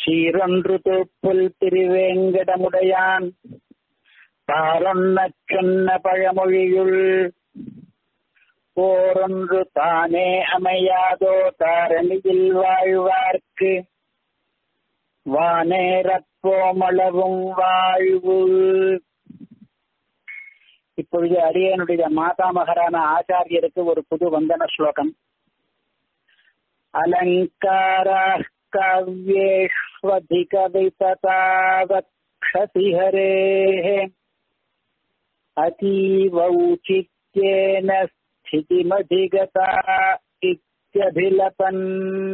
சீரொன்று தூப்புல் திருவேங்கடமுடையான் பாரொன்னச் சொன்ன பழமொழியுள் போரொன்று தானே அமையாதோ தாரணியில் வாழ்வார்க்கு வானேரப்போமளவும் வாழ்வு இப்பொழுது அடியனுடைய மாதாமகரான ஆச்சாரியருக்கு ஒரு புது வந்தன ஸ்லோகம் அலங்காரா काव्येष्वधिकविततावक्षसि हरेः अतीवौचित्येन स्थितिमधिगता इत्यभिलपन्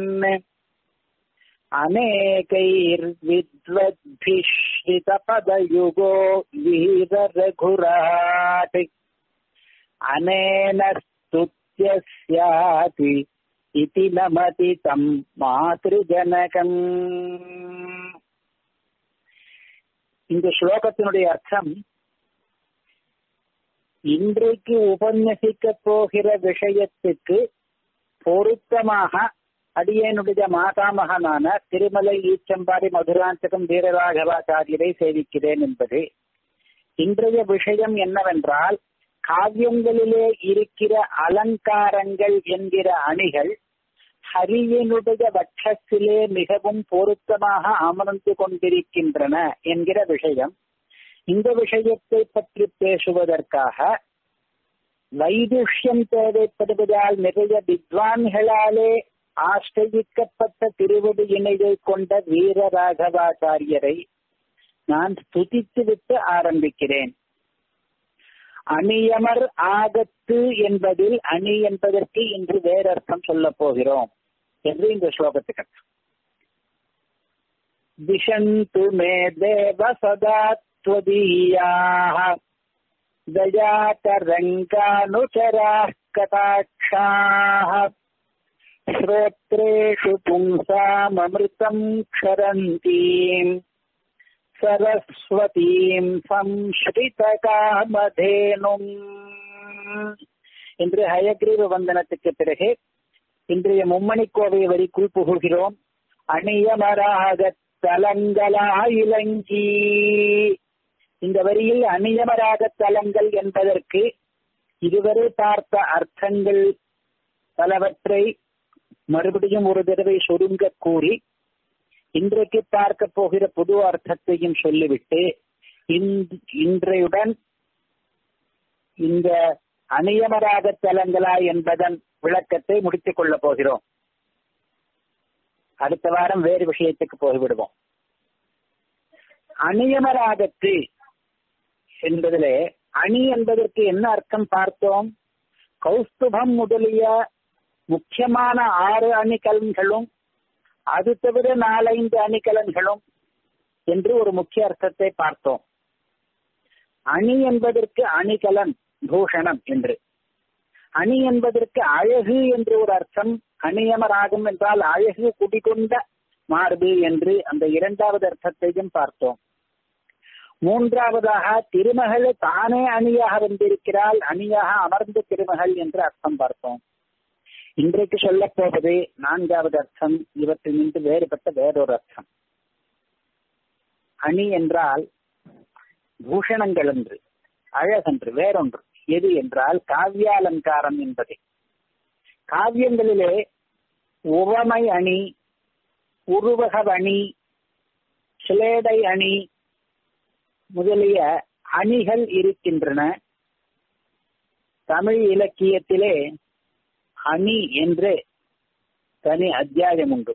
अनेकैर्विद्वद्भिश्रितपदयुगो वीररघुराट् अनेन स्तुत्य स्याति इति नमति तम् மாத்ருஜனகம் இந்த ஸ்லோகத்தினுடைய அர்த்தம் இன்றைக்கு உபன்யசிக்க போகிற விஷயத்துக்கு பொருத்தமாக அடியனுடைய மாதாமகனான திருமலை ஈச்சம்பாடி மதுராந்தகம் வீரராகவாச்சாரியரை சேவிக்கிறேன் என்பது இன்றைய விஷயம் என்னவென்றால் காவியங்களிலே இருக்கிற அலங்காரங்கள் என்கிற அணிகள் ஹரியனுடைய வட்சத்திலே மிகவும் பொருத்தமாக அமர்ந்து கொண்டிருக்கின்றன என்கிற விஷயம் இந்த விஷயத்தை பற்றி பேசுவதற்காக வைதுஷ்யம் தேவைப்படுவதால் நிறைய வித்வான்களாலே ஆசிரியிக்கப்பட்ட திருவடி இணையை கொண்ட வீரராகவாச்சாரியரை நான் ஸ்துதித்து விட்டு ஆரம்பிக்கிறேன் அணியமர் ஆகத்து என்பதில் அணி என்பதற்கு இன்று வேறர்த்தம் சொல்ல போகிறோம் என்று இந்த ஸ்லோகத்துக்கு திஷந்து மே தேவ சதா त्वदीयाः दयातरङ्गानुचराः कटाक्षाः श्रोत्रेषु पुंसाममृतम् क्षरन्तीम् சரஸ்வதீம் சம்ஸ்ரிதகாமதேனும் இன்று ஹயக்ரீவ வந்தனத்துக்கு பிறகு இன்றைய மும்மணி கோவை வரிக்குள் புகுகிறோம் அணியமராக தலங்களா இலங்கி இந்த வரியில் அநியமராக தலங்கள் என்பதற்கு இதுவரை பார்த்த அர்த்தங்கள் பலவற்றை மறுபடியும் ஒரு தடவை சுருங்க கூறி இன்றைக்கு பார்க்க போகிற புது அர்த்தத்தையும் சொல்லிவிட்டு இன்றையுடன் இந்த அநியமராக தலங்களா என்பதன் விளக்கத்தை முடித்துக் கொள்ளப் போகிறோம் அடுத்த வாரம் வேறு விஷயத்துக்கு போய்விடுவோம் அணியமராகத்து என்பதிலே அணி என்பதற்கு என்ன அர்த்தம் பார்த்தோம் கௌஸ்துபம் முதலிய முக்கியமான ஆறு அணிகலன்களும் அது தவிர நாலைந்து அணிகலன்களும் என்று ஒரு முக்கிய அர்த்தத்தை பார்த்தோம் அணி என்பதற்கு அணிகலன் பூஷணம் என்று அணி என்பதற்கு அழகு என்று ஒரு அர்த்தம் அணியமராகும் என்றால் அழகு குடிகொண்ட மார்பு என்று அந்த இரண்டாவது அர்த்தத்தையும் பார்த்தோம் மூன்றாவதாக திருமகள் தானே அணியாக வந்திருக்கிறாள் அணியாக அமர்ந்த திருமகள் என்று அர்த்தம் பார்த்தோம் இன்றைக்கு சொல்ல போவது நான்காவது அர்த்தம் இவற்றினின்று வேறுபட்ட வேறொரு அர்த்தம் அணி என்றால் பூஷணங்கள் என்று அழகென்று வேறொன்று எது என்றால் காவியாலங்காரம் என்பது காவியங்களிலே உவமை அணி உருவக அணி சிலேடை அணி முதலிய அணிகள் இருக்கின்றன தமிழ் இலக்கியத்திலே அணி என்று தனி அத்தியாயம் உண்டு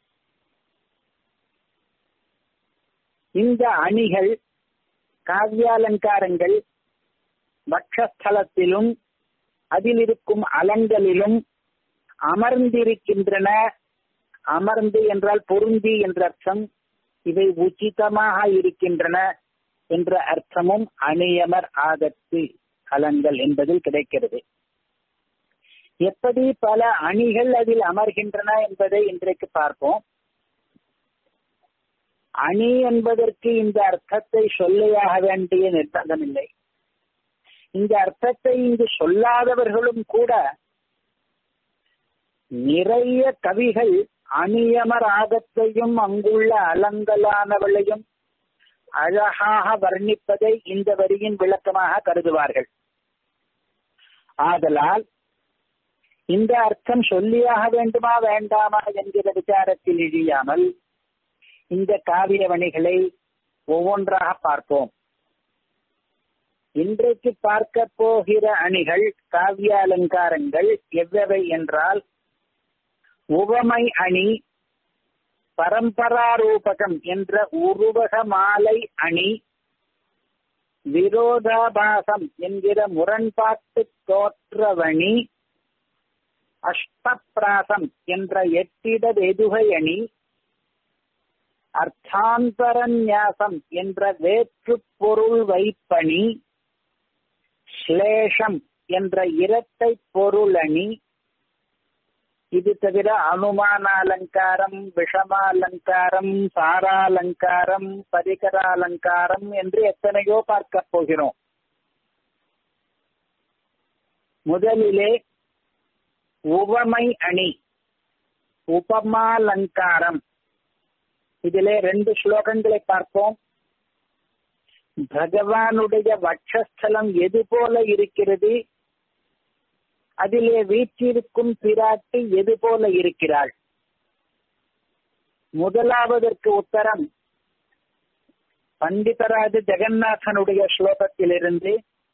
இந்த அணிகள் காவியாலங்காரங்கள் வட்சஸ்தலத்திலும் அதில் இருக்கும் அலங்களிலும் அமர்ந்திருக்கின்றன அமர்ந்து என்றால் பொருந்தி என்ற அர்த்தம் இவை உச்சிதமாக இருக்கின்றன என்ற அர்த்தமும் அணியமர் ஆகத்து அலங்கள் என்பதில் கிடைக்கிறது எப்படி பல அணிகள் அதில் அமர்கின்றன என்பதை இன்றைக்கு பார்ப்போம் அணி என்பதற்கு இந்த அர்த்தத்தை சொல்லையாக வேண்டிய நிர்பந்தமில்லை இந்த அர்த்தத்தை இங்கு சொல்லாதவர்களும் கூட நிறைய கவிகள் அநியம ராகத்தையும் அங்குள்ள அலங்கலானவளையும் அழகாக வர்ணிப்பதை இந்த வரியின் விளக்கமாக கருதுவார்கள் ஆதலால் இந்த அர்த்தம் சொல்லியாக வேண்டுமா வேண்டாமா என்கிற விசாரத்தில் இழியாமல் இந்த காவிய வணிகளை ஒவ்வொன்றாக பார்ப்போம் இன்றைக்கு பார்க்க போகிற அணிகள் காவிய அலங்காரங்கள் எவ்வவை என்றால் உவமை அணி பரம்பராரூபகம் என்ற உருவக மாலை அணி விரோதாபாசம் என்கிற முரண்பாட்டு தோற்றவணி அஷ்டப்பிராசம் என்ற எட்டிட வெதுகை அணி அர்த்தாந்தரநியாசம் என்ற வேற்று பொருள் வைப்பணி ஸ்லேஷம் என்ற இரட்டை பொருள் அணி இது தவிர அனுமான அலங்காரம் விஷமாலங்காரம் சாராலங்காரம் பரிகராலங்காரம் என்று எத்தனையோ பார்க்க போகிறோம் முதலிலே உவமை அணி உபமாலங்காரம் இதிலே ரெண்டு ஸ்லோகங்களை பார்ப்போம் பகவானுடைய வட்சஸ்தலம் எது போல இருக்கிறது அதிலே வீற்றிருக்கும் பிராட்டி எது போல இருக்கிறாள் முதலாவதற்கு உத்தரம் பண்டிதராஜ ஜெகநாதனுடைய ஸ்லோகத்திலிருந்து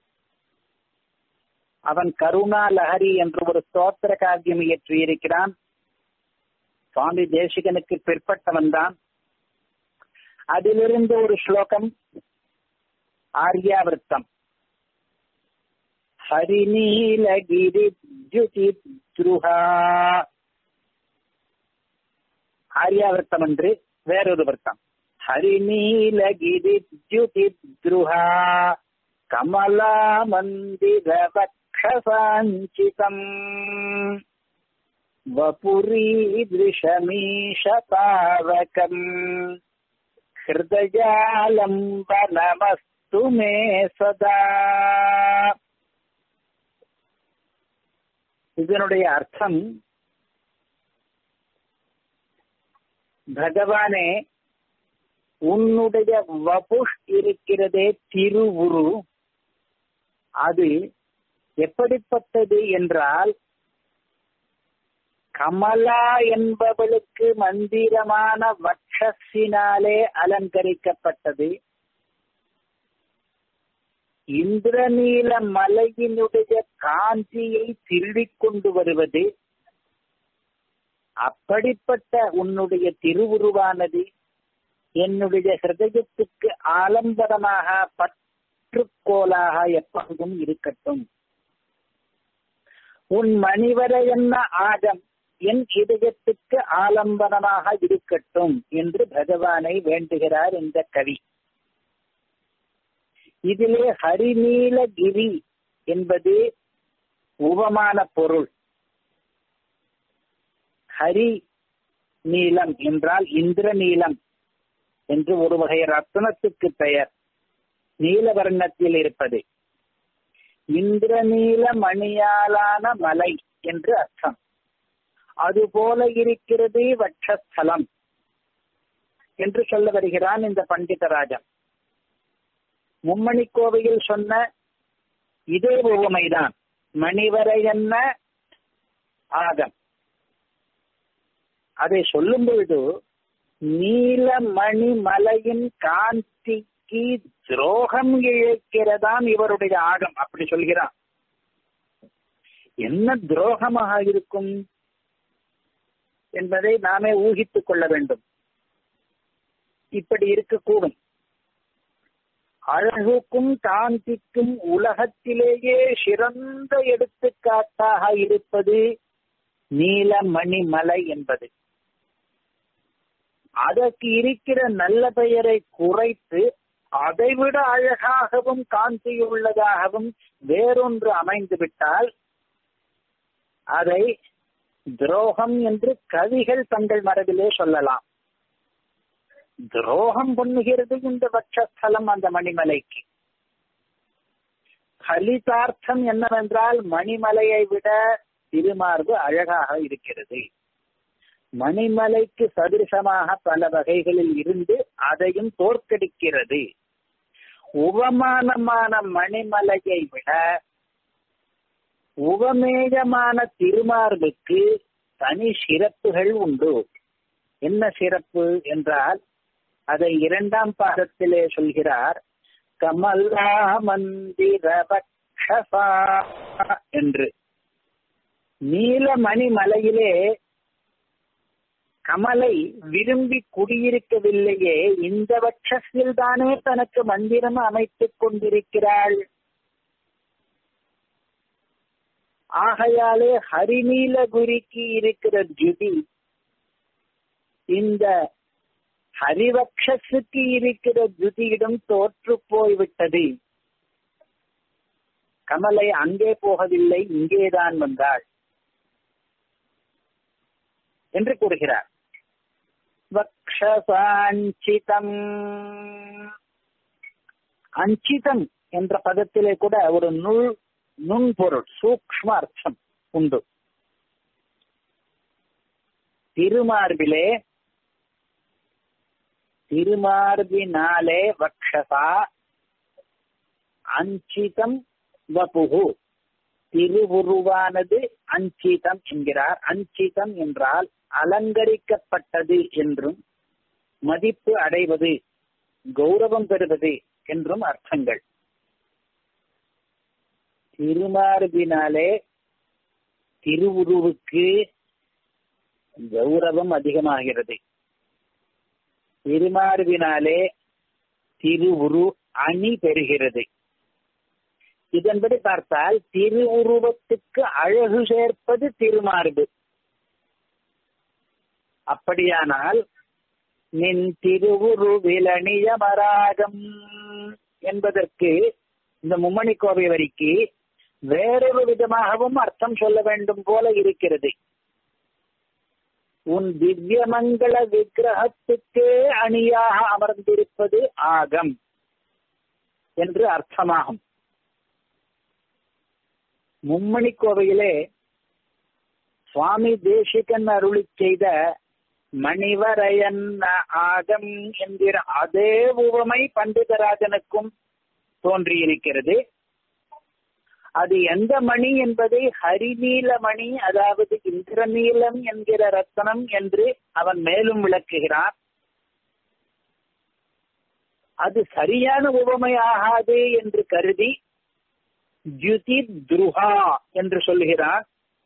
அவன் கருணா லஹரி என்று ஒரு ஸ்தோத்திர காவியம் இயற்றியிருக்கிறான் சுவாமி தேசிகனுக்கு பிற்பட்டவன் தான் அதிலிருந்து ஒரு ஸ்லோகம் ஆர்யாவிருத்தம் ஹரிநீலகிரிஜுதித்ருஹா ஆர்யாவிருத்தம் என்று வேறொரு விருத்தம் ஹரிநீலகிரிஜுதித்ருஹா கமலா மந்திர வக்ஷசாஞ்சிதம் வபுரீதృశமீஷபாவகம் ஹிருதயாலம்பனமஸ்து மே சதா இதனுடைய அர்த்தம் பகவானே உன்னுடைய வபுஷ் இருக்கிறதே திருவுரு அது எப்படிப்பட்டது என்றால் கமலா என்பவளுக்கு மந்திரமான வட்சத்தினாலே அலங்கரிக்கப்பட்டது இந்திரநீல மலையினுடைய காஞ்சியை திருடிக் கொண்டு வருவது அப்படிப்பட்ட உன்னுடைய திருவுருவானது என்னுடைய ஹிருதயத்துக்கு ஆலம்பரமாக பற்றுக்கோலாக எப்பொழுதும் இருக்கட்டும் உன் மணிவர என்ன ஆகம் என் இதயத்துக்கு ஆலம்பனமாக இருக்கட்டும் என்று பகவானை வேண்டுகிறார் இந்த கவி இதிலே ஹரிநீலகிரி என்பது உபமான பொருள் ஹரி நீலம் என்றால் இந்திர நீலம் என்று ஒரு வகை ரத்னத்துக்கு பெயர் நீலவர்ணத்தில் இருப்பது இந்திரநீல மணியாலான மலை என்று அர்த்தம் அதுபோல இருக்கிறது வட்சஸ்தலம் என்று சொல்ல வருகிறான் இந்த பண்டிதராஜன் மும்மணி கோவையில் சொன்ன இதே உவமைதான் மணிவரை என்ன ஆகம் அதை சொல்லும் பொழுது நீலமணி மலையின் காந்திக்கு துரோகம் இழைக்கிறதாம் இவருடைய ஆகம் அப்படி சொல்கிறான் என்ன துரோகமாக இருக்கும் என்பதை நாமே ஊகித்துக் கொள்ள வேண்டும் இப்படி இருக்கக்கூடும் அழகுக்கும் காந்திக்கும் உலகத்திலேயே சிறந்த எடுத்துக்காட்டாக இருப்பது நீலமணி மலை என்பது அதற்கு இருக்கிற நல்ல பெயரை குறைத்து அதைவிட அழகாகவும் காந்தியுள்ளதாகவும் வேறொன்று அமைந்து விட்டால் அதை துரோகம் என்று கவிகள் தங்கள் மரபிலே சொல்லலாம் துரோகம் பண்ணுகிறது இந்த வட்சஸ்தலம் அந்த மணிமலைக்கு கலிதார்த்தம் என்னவென்றால் மணிமலையை விட திருமார்பு அழகாக இருக்கிறது மணிமலைக்கு சதிருஷமாக பல வகைகளில் இருந்து அதையும் தோற்கடிக்கிறது உபமானமான மணிமலையை விட உபமேயமான திருமார்புக்கு தனி சிறப்புகள் உண்டு என்ன சிறப்பு என்றால் அதை இரண்டாம் பாதத்திலே சொல்கிறார் கமலா மந்திர பக்ஷசா என்று நீலமணி மலையிலே கமலை விரும்பி குடியிருக்கவில்லையே இந்த பட்சத்தில் தானே தனக்கு மந்திரம் அமைத்துக் கொண்டிருக்கிறாள் ஆகையாலே ஹரிநீலகுரிக்கு இருக்கிற ஜுதி இந்த ஹரிவக்ஷஸுக்கு இருக்கிற ஜுதியிடம் தோற்று போய்விட்டது கமலை அங்கே போகவில்லை இங்கேதான் வந்தாள் என்று கூறுகிறார் வக்ஷசாஞ்சிதம் அஞ்சிதம் என்ற பதத்திலே கூட ஒரு நுள் நுண்பொருள் சூக்ம அர்த்தம் உண்டு திருமார்பிலே திருமார்பினாலே வக்ஷசா அஞ்சிதம் வபுகு திருவுருவானது அஞ்சிதம் என்கிறார் அஞ்சிதம் என்றால் அலங்கரிக்கப்பட்டது என்றும் மதிப்பு அடைவது கௌரவம் பெறுவது என்றும் அர்த்தங்கள் திருமார்பினாலே திருவுருவுக்கு கௌரவம் அதிகமாகிறது திருமார்பினாலே திருவுரு அணி பெறுகிறது இதன்படி பார்த்தால் திருவுருவத்துக்கு அழகு சேர்ப்பது திருமார்பு அப்படியானால் நின் திருவுரு விலணியமராகம் என்பதற்கு இந்த மும்மணி கோவை வரிக்கு வேறொரு விதமாகவும் அர்த்தம் சொல்ல வேண்டும் போல இருக்கிறது உன் திவ்யமங்கள விக்கிரகத்துக்கே அணியாக அமர்ந்திருப்பது ஆகம் என்று அர்த்தமாகும் மும்மணி கோவையிலே சுவாமி தேசிகன் அருளி செய்த மணிவரையன் ஆகம் என்கிற அதே உவமை பண்டிதராஜனுக்கும் தோன்றியிருக்கிறது அது எந்த மணி என்பதை ஹரிநீல மணி அதாவது இந்திரநீலம் என்கிற ரத்தனம் என்று அவன் மேலும் விளக்குகிறான் அது சரியான உவமை ஆகாது என்று கருதி ஜுதி துருஹா என்று சொல்கிறான்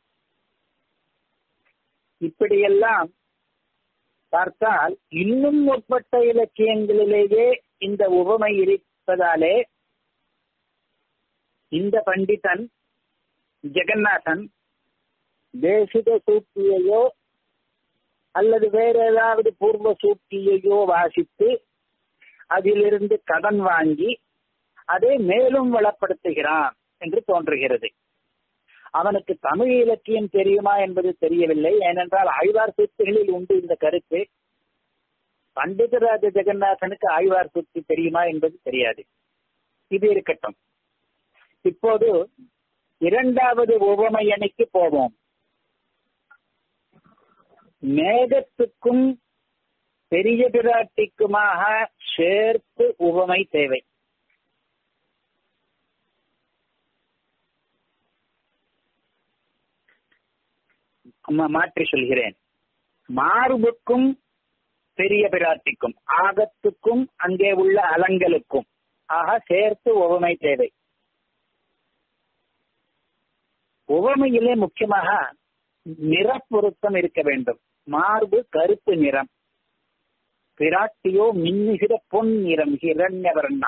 இப்படியெல்லாம் பார்த்தால் இன்னும் முற்பட்ட இலக்கியங்களிலேயே இந்த உவமை இருப்பதாலே இந்த பண்டிதன் ஜெகநாதன் தேசிக சூக்தியையோ அல்லது வேற ஏதாவது பூர்வ சூக்தியையோ வாசித்து அதிலிருந்து கடன் வாங்கி அதை மேலும் வளப்படுத்துகிறான் என்று தோன்றுகிறது அவனுக்கு தமிழ் இலக்கியம் தெரியுமா என்பது தெரியவில்லை ஏனென்றால் ஆழ்வார் சூக்திகளில் உண்டு இந்த கருத்து பண்டிதராஜ ஜெகநாதனுக்கு ஆழ்வார் சூக்தி தெரியுமா என்பது தெரியாது இது இருக்கட்டும் இப்போது இரண்டாவது உவமை அணிக்கு போவோம் மேகத்துக்கும் பெரிய பிராட்டிக்குமாக சேர்த்து உவமை தேவை மாற்றி சொல்கிறேன் மார்புக்கும் பெரிய பிராட்டிக்கும் ஆகத்துக்கும் அங்கே உள்ள அலங்கலுக்கும் ஆக சேர்த்து உவமை தேவை உவமையிலே முக்கியமாக நிற பொருத்தம் இருக்க வேண்டும் மார்பு கருப்பு நிறம் பிராட்டியோ மின்னுகிற பொன் நிறம் ஹிரண்யவர்ணா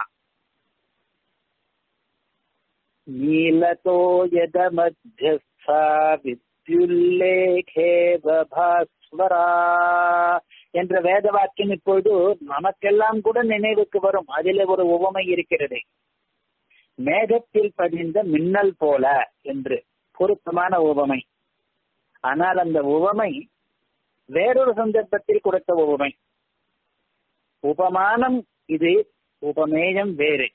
நீலதோ யத மத்தியஸ்தா வித்யுல்லேகேவபாஸ்வரா என்ற வேத வாக்கியம் இப்பொழுது நமக்கெல்லாம் கூட நினைவுக்கு வரும் அதிலே ஒரு உவமை இருக்கிறது மேகத்தில் பதிந்த மின்னல் போல என்று பொருத்தமான உவமை ஆனால் அந்த உவமை வேறொரு சந்தர்ப்பத்தில் கொடுத்த உவமை உபமானம் இது உபமேயம் வேறு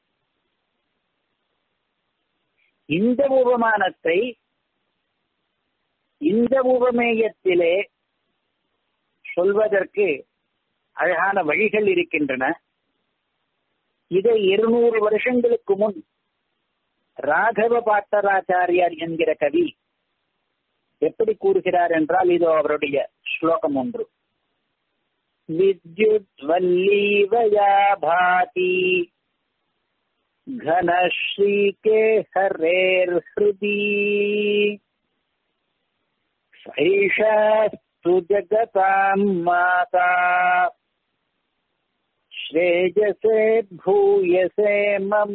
இந்த உபமானத்தை இந்த உபமேயத்திலே சொல்வதற்கு அழகான வழிகள் இருக்கின்றன இதை இருநூறு வருஷங்களுக்கு முன் ராகவ பாட்டராச்சாரியார் என்கிற கவி எப்படி கூறுகிறார் என்றால் இது அவருடைய ஸ்லோகம் ஒன்று வித்யுத் வல்லீவயா பாதி घनश्रीके हरेर्हृदि सैषास्तु जगताम् माता श्रेयसे भूयसे मम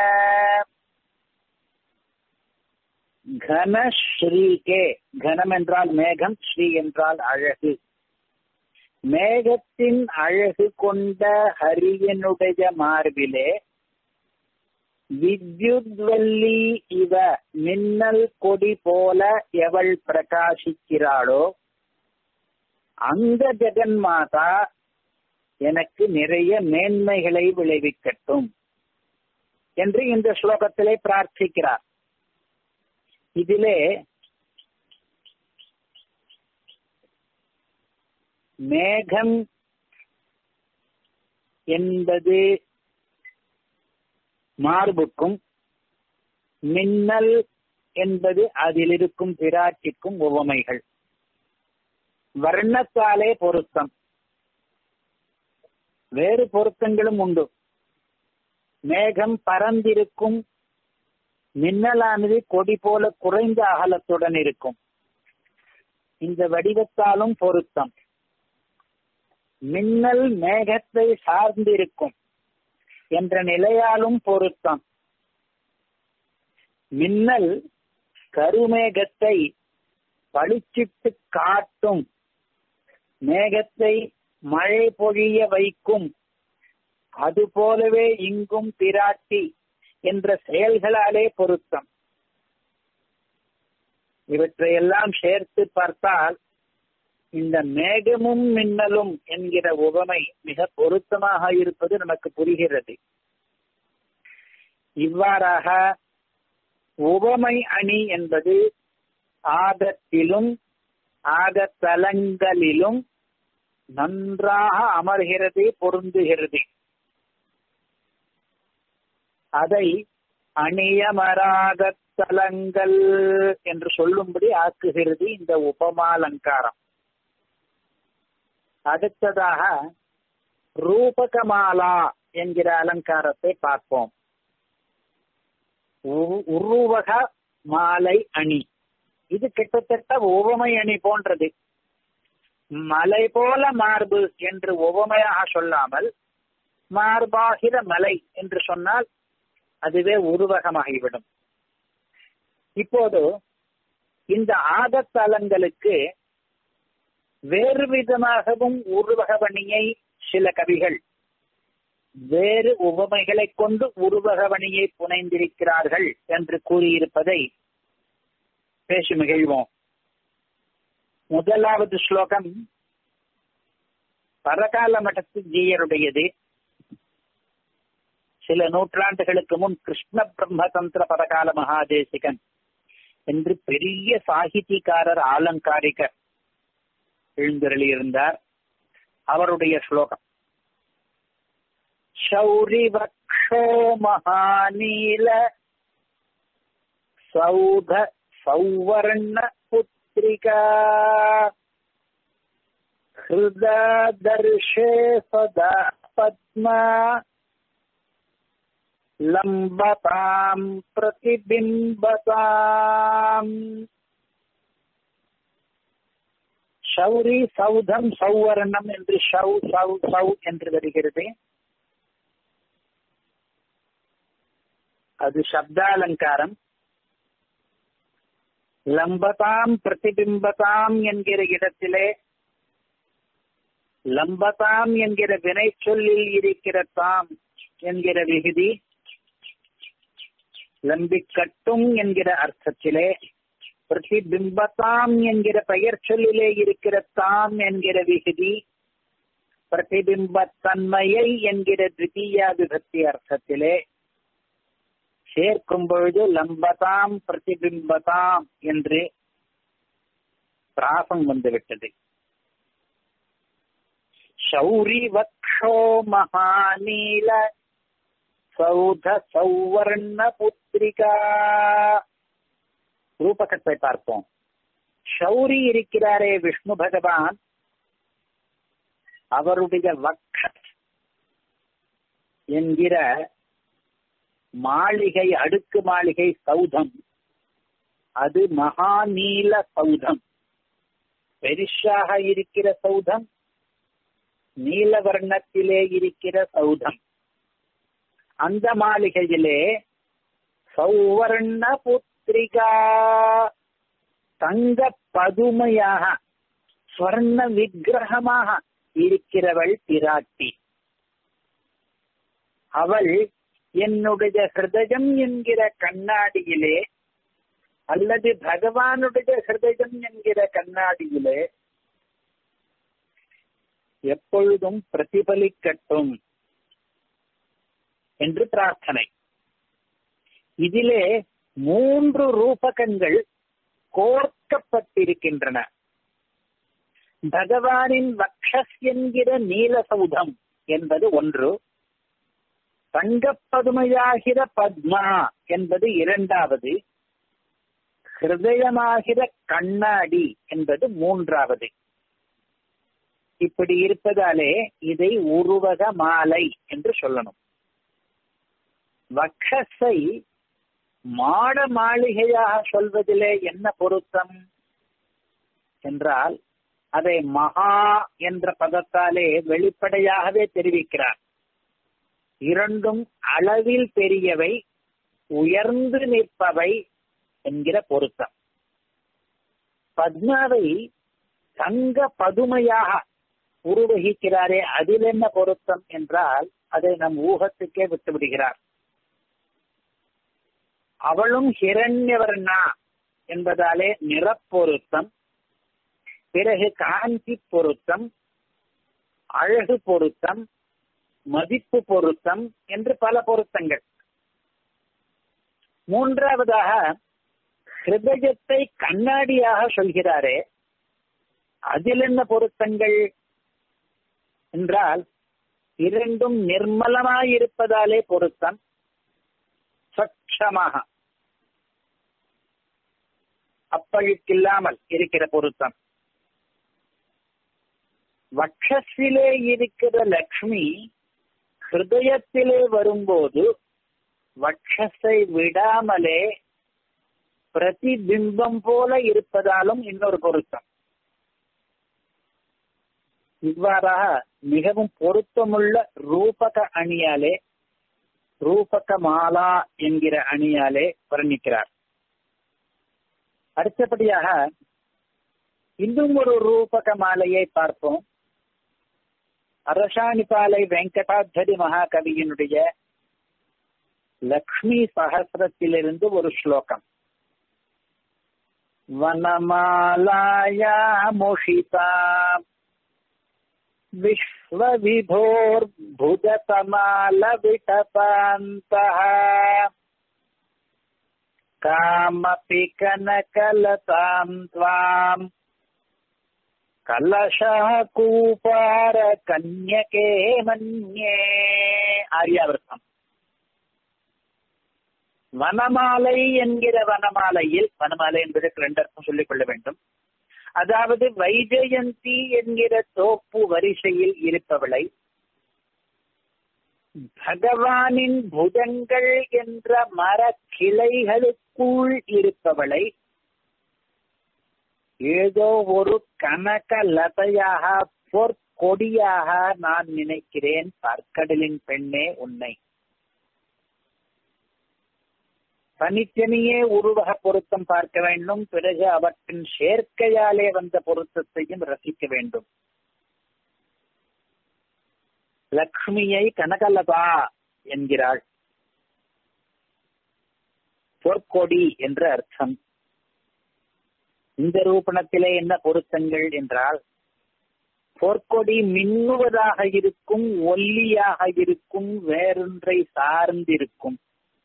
கனஸ்ரீகே கனம் என்றால் மேகம் ஸ்ரீ என்றால் அழகு மேகத்தின் அழகு கொண்ட ஹரியனுடைய மார்பிலே வித்யுத்வல்லி இவ மின்னல் கொடி போல எவள் பிரகாசிக்கிறாளோ அந்த ஜெகன்மாதா எனக்கு நிறைய மேன்மைகளை விளைவிக்கட்டும் என்று இந்த ஸ்லோகத்திலே பிரார்த்திக்கிறார் இதிலே மேகம் என்பது மார்புக்கும் மின்னல் என்பது அதில் இருக்கும் பிராட்சிக்கும் உவமைகள் வர்ணத்தாலே பொருத்தம் வேறு பொருத்தங்களும் உண்டு மேகம் பறந்திருக்கும் மின்னலானது கொடி போல குறைந்த அகலத்துடன் இருக்கும் இந்த வடிவத்தாலும் பொருத்தம் மின்னல் மேகத்தை சார்ந்திருக்கும் என்ற நிலையாலும் பொருத்தம் மின்னல் கருமேகத்தை பளிச்சிட்டு காட்டும் மேகத்தை மழை பொழிய வைக்கும் அதுபோலவே இங்கும் பிராட்டி என்ற செயல்களாலே பொருத்தம் இவற்றையெல்லாம் சேர்த்து பார்த்தால் இந்த மேகமும் மின்னலும் என்கிற உவமை மிக பொருத்தமாக இருப்பது நமக்கு புரிகிறது இவ்வாறாக உவமை அணி என்பது ஆகத்திலும் ஆகத்தலங்களிலும் நன்றாக அமர்கிறது பொருந்துகிறது அதை அணியமராகத்தலங்கள் என்று சொல்லும்படி ஆக்குகிறது இந்த உபமாலங்காரம் அடுத்ததாக ரூபகமாலா என்கிற அலங்காரத்தை பார்ப்போம் உருவக மாலை அணி இது கிட்டத்தட்ட உவமை அணி போன்றது மலை போல மார்பு என்று உவமையாக சொல்லாமல் மார்பாகிற மலை என்று சொன்னால் அதுவே உருவகமாகிவிடும் இப்போது இந்த ஆகத்தலங்களுக்கு வேறு விதமாகவும் உருவகவணியை சில கவிகள் வேறு உவமைகளை கொண்டு உருவகவணியை புனைந்திருக்கிறார்கள் என்று கூறியிருப்பதை பேசி மகிழ்வோம் முதலாவது ஸ்லோகம் பரகால மட்டத்து ஜீயருடையது சில நூற்றாண்டுகளுக்கு முன் கிருஷ்ண பிரம்மதந்திர பரகால மகாதேசிகன் என்று பெரிய சாகித்யக்காரர் ஆலங்காரிகர் எழுந்தருளியிருந்தார் அவருடைய ஸ்லோகம் शौरि वक्षो महानील सौध सौवर्ण पुत्रिका हृददर्शे सदा पद्मा लम्बताम् प्रतिबिम्बताम् ஷௌரி சௌதம் சௌவர்ணம் என்று ஷௌ சௌ சௌ என்று வருகிறது அது சப்தாலங்காரம் லம்பதாம் பிரதிபிம்பதாம் என்கிற இடத்திலே லம்பதாம் என்கிற வினை சொல்லில் இருக்கிற தாம் என்கிற விகுதி லம்பிக்கட்டும் என்கிற அர்த்தத்திலே பிரதிபிம்பதாம் என்கிற பெயர் சொல்லிலே இருக்கிற தாம் என்கிற விகுதி பிரதிபிம்பத்தன்மையை என்கிற திவிதீயா விபக்தி அர்த்தத்திலே சேர்க்கும் பொழுது லம்பதாம் பிரதிபிம்பதாம் என்று பிராசம் வந்துவிட்டது சௌரி வக்ஷோ மகாநீல சௌத சௌவர்ண புத்திரிகா ரூபகத்தை பார்ப்போம் சௌரி இருக்கிறாரே விஷ்ணு பகவான் அவருடைய வக்ஷ என்கிற மாளிகை அடுக்கு மாளிகை சௌதம் அது மகாநீல சௌதம் பெரிஷாக இருக்கிற சௌதம் நீலவர்ணத்திலே இருக்கிற சௌதம் அந்த மாளிகையிலே சௌவர்ண புத்திரிகா தங்க பதுமையாக ஸ்வர்ண விக்கிரகமாக இருக்கிறவள் பிராட்டி அவள் என்னுடைய ஹிருதயம் என்கிற கண்ணாடியிலே அல்லது பகவானுடைய ஹிருதயம் என்கிற கண்ணாடியிலே எப்பொழுதும் பிரதிபலிக்கட்டும் என்று பிரார்த்தனை இதிலே மூன்று ரூபகங்கள் கோர்க்கப்பட்டிருக்கின்றன பகவானின் வக்ஷஸ் என்கிற நீலசௌதம் என்பது ஒன்று தங்கப்பதுமையாகிற பத்மா என்பது இரண்டாவது ஹிருதயமாகிற கண்ணாடி என்பது மூன்றாவது இப்படி இருப்பதாலே இதை உருவக மாலை என்று சொல்லணும் வக்ஷஸை மாட மாளிகையாக சொல்வதிலே என்ன பொருத்தம் என்றால் அதை மகா என்ற பதத்தாலே வெளிப்படையாகவே தெரிவிக்கிறார் இரண்டும் அளவில் பெரியவை உயர்ந்து நிற்பவை என்கிற பொருத்தம் பத்மாவை தங்க பதுமையாக உருவகிக்கிறாரே அதில் என்ன பொருத்தம் என்றால் அதை நம் ஊகத்துக்கே விட்டுவிடுகிறார் அவளும் ஹிரண்யவர்ணா என்பதாலே நிறப்பொருத்தம் பிறகு காந்தி பொருத்தம் அழகு பொருத்தம் மதிப்பு பொருத்தம் என்று பல பொருத்தங்கள் மூன்றாவதாக ஹிருதயத்தை கண்ணாடியாக சொல்கிறாரே அதில் என்ன பொருத்தங்கள் என்றால் இரண்டும் நிர்மலமாயிருப்பதாலே பொருத்தம் சட்சமாக அப்பழுக்கில்லாமல் இருக்கிற பொருத்தம் வக்ஷத்திலே இருக்கிற லக்ஷ்மி ஹிருதயத்திலே வரும்போது வக்ஷத்தை விடாமலே பிரதிபிம்பம் போல இருப்பதாலும் இன்னொரு பொருத்தம் இவ்வாறாக மிகவும் பொருத்தமுள்ள ரூபக அணியாலே ரூபக மாலா என்கிற அணியாலே வர்ணிக்கிறார் அடுத்தபடியாக இன்னும் ஒரு ரூபக மாலையை பார்ப்போம் அரசாணிபாலை வெங்கடாத்தரி மகாகவியினுடைய லக்ஷ்மி சகசிரத்திலிருந்து ஒரு ஸ்லோகம் வனமாலாயா மோஷிதா विश्वविभोर्भुजतमालविटपान्तः कामपि कनकलताम् त्वाम् कलशः कूपार कन्यके मन्ये ஆரியாவிரதம் வனமாலை என்கிற வனமாலையில் வனமாலை என்பதற்கு ரெண்டு அர்த்தம் சொல்லிக் கொள்ள வேண்டும் அதாவது வைஜெயந்தி என்கிற தோப்பு வரிசையில் இருப்பவளை பகவானின் புதங்கள் என்ற மர கிளைகளுக்குள் இருப்பவளை ஏதோ ஒரு கனக லதையாக பொற்கொடியாக நான் நினைக்கிறேன் பார்க்கடலின் பெண்ணே உன்னை தனித்தனியே உருவக பொருத்தம் பார்க்க வேண்டும் பிறகு அவற்றின் சேர்க்கையாலே வந்த பொருத்தத்தையும் ரசிக்க வேண்டும் லக்ஷ்மியை கனகலதா என்கிறாள் பொற்கொடி என்ற அர்த்தம் இந்த ரூபணத்திலே என்ன பொருத்தங்கள் என்றால் பொற்கொடி மின்னுவதாக இருக்கும் ஒல்லியாக இருக்கும் வேறொன்றை சார்ந்திருக்கும்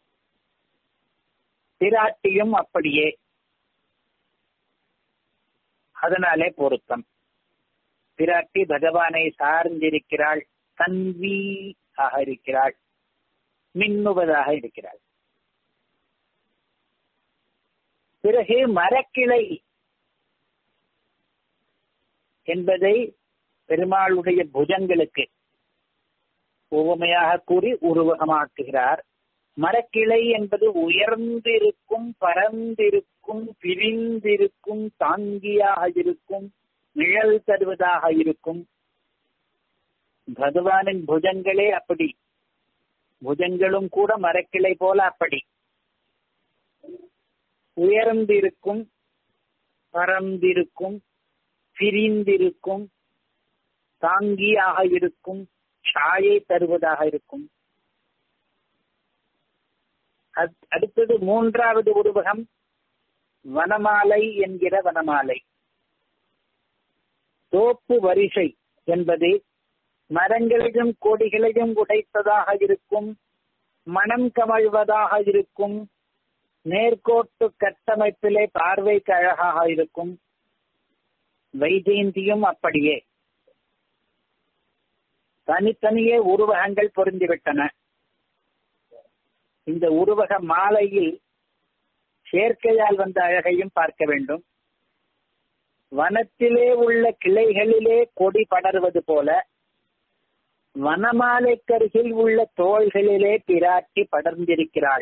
பிராட்டியும் அப்படியே அதனாலே பொருத்தம் பிராட்டி பகவானை சார்ந்திருக்கிறாள் தன்வி ஆக இருக்கிறாள் மின்னுவதாக இருக்கிறாள் பிறகு மரக்கிளை என்பதை பெருமாளுடைய புஜங்களுக்கு உவமையாக கூறி உருவகமாக்குகிறார் மரக்கிளை என்பது உயர்ந்திருக்கும் பரந்திருக்கும் பிரிந்திருக்கும் தாங்கியாக இருக்கும் நிழல் தருவதாக இருக்கும் பகவானின் புஜங்களே அப்படி புஜங்களும் கூட மரக்கிளை போல அப்படி உயர்ந்திருக்கும் பரந்திருக்கும் பிரிந்திருக்கும் தாங்கியாக இருக்கும் சாயை தருவதாக இருக்கும் அடுத்தது மூன்றாவது உருவகம் வனமாலை என்கிற வனமாலை தோப்பு வரிசை என்பது மரங்களையும் கொடிகளையும் உடைத்ததாக இருக்கும் மனம் கமழ்வதாக இருக்கும் நேர்கோட்டு கட்டமைப்பிலே பார்வைக்கு அழகாக இருக்கும் வைஜெயந்தியும் அப்படியே தனித்தனியே உருவகங்கள் பொருந்திவிட்டன இந்த உருவக மாலையில் சேர்க்கையால் வந்த அழகையும் பார்க்க வேண்டும் வனத்திலே உள்ள கிளைகளிலே கொடி படர்வது போல வனமாலைக்கருகில் உள்ள தோள்களிலே பிராட்டி படர்ந்திருக்கிறாள்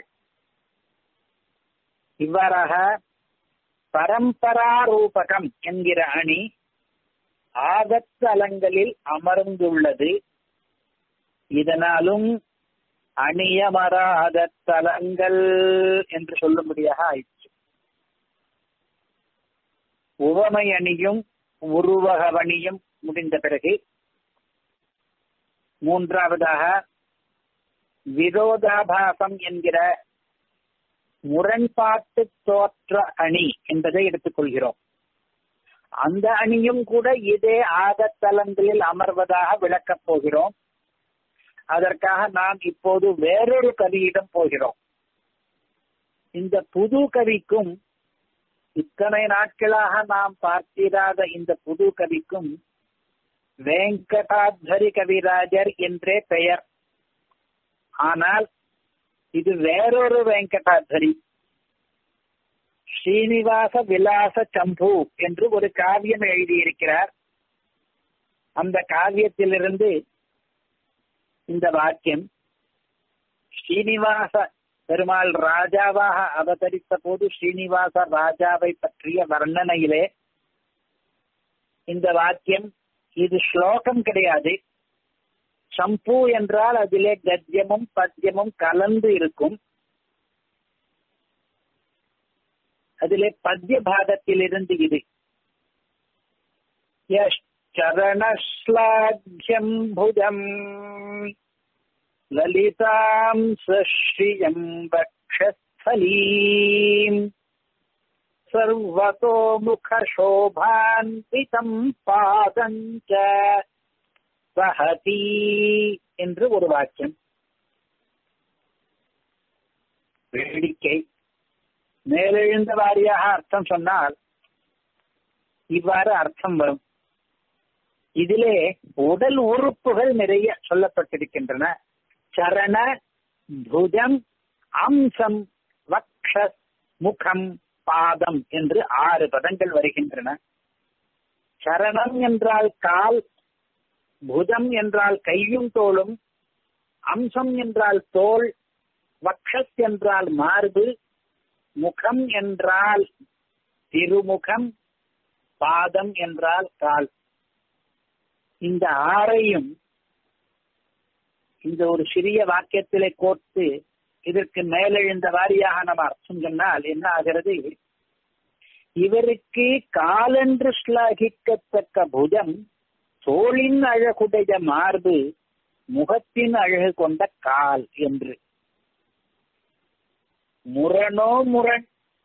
இவ்வாறாக பரம்பரா ரூபகம் என்கிற அணி ஆகத்தலங்களில் அமர்ந்துள்ளது இதனாலும் அணியமராத தலங்கள் என்று சொல்லும்படியாக ஆயிடுச்சு உவமை அணியும் உருவகவணியும் முடிந்த பிறகு மூன்றாவதாக விரோதாபாசம் என்கிற முரண்பாட்டு தோற்ற அணி என்பதை எடுத்துக்கொள்கிறோம் அந்த அணியும் கூட இதே ஆகத்தலங்களில் அமர்வதாக விளக்கப் போகிறோம் அதற்காக நாம் இப்போது வேறொரு கவியிடம் போகிறோம் இந்த புது கவிக்கும் இத்தனை நாட்களாக நாம் பார்த்திராத இந்த புது கவிக்கும் வெங்கடாத்வரி கவிராஜர் என்றே பெயர் ஆனால் இது வேறொரு வெங்கடாத்வரி ஸ்ரீனிவாச விலாச சம்பு என்று ஒரு காவியம் எழுதியிருக்கிறார் அந்த காவியத்திலிருந்து இந்த வாக்கியம் ஸ்ரீனிவாச பெருமாள் ராஜாவாக அவதரித்த போது ஸ்ரீனிவாச ராஜாவை பற்றிய வர்ணனையிலே இந்த வாக்கியம் இது ஸ்லோகம் கிடையாது சம்பு என்றால் அதிலே கத்தியமும் பத்தியமும் கலந்து இருக்கும் அதிலே பத்திய பாகத்திலிருந்து இது சரணஸ்லாக்யம் புஜம் லலிதாம் சஸ்ரீயம் வக்ஷஸ்தலீம் சர்வதோ முகசோபான்விதம் பாதஞ்ச வஹதி என்று ஒரு வாக்கியம் வேடிக்கை மேலெழுந்த வாரியாக அர்த்தம் சொன்னால் இவ்வாறு அர்த்தம் வரும் இதிலே உடல் உறுப்புகள் நிறைய சொல்லப்பட்டிருக்கின்றன சரண புஜம் அம்சம் வக்ஷ முகம் பாதம் என்று ஆறு பதங்கள் வருகின்றன சரணம் என்றால் கால் புஜம் என்றால் கையும் தோளும் அம்சம் என்றால் தோல் வக்ஷஸ் என்றால் மார்பு முகம் என்றால் திருமுகம் பாதம் என்றால் கால் இந்த ஆறையும் இந்த ஒரு சிறிய வாக்கியத்திலே கோர்த்து இதற்கு மேலெழுந்த வாரியாக நம்ம அர்த்தம் சொன்னால் என்ன ஆகிறது இவருக்கு காலென்று ஸ்லாகிக்கத்தக்க புஜம் தோளின் அழகுடைய மார்பு முகத்தின் அழகு கொண்ட கால் என்று முரணோ முரண்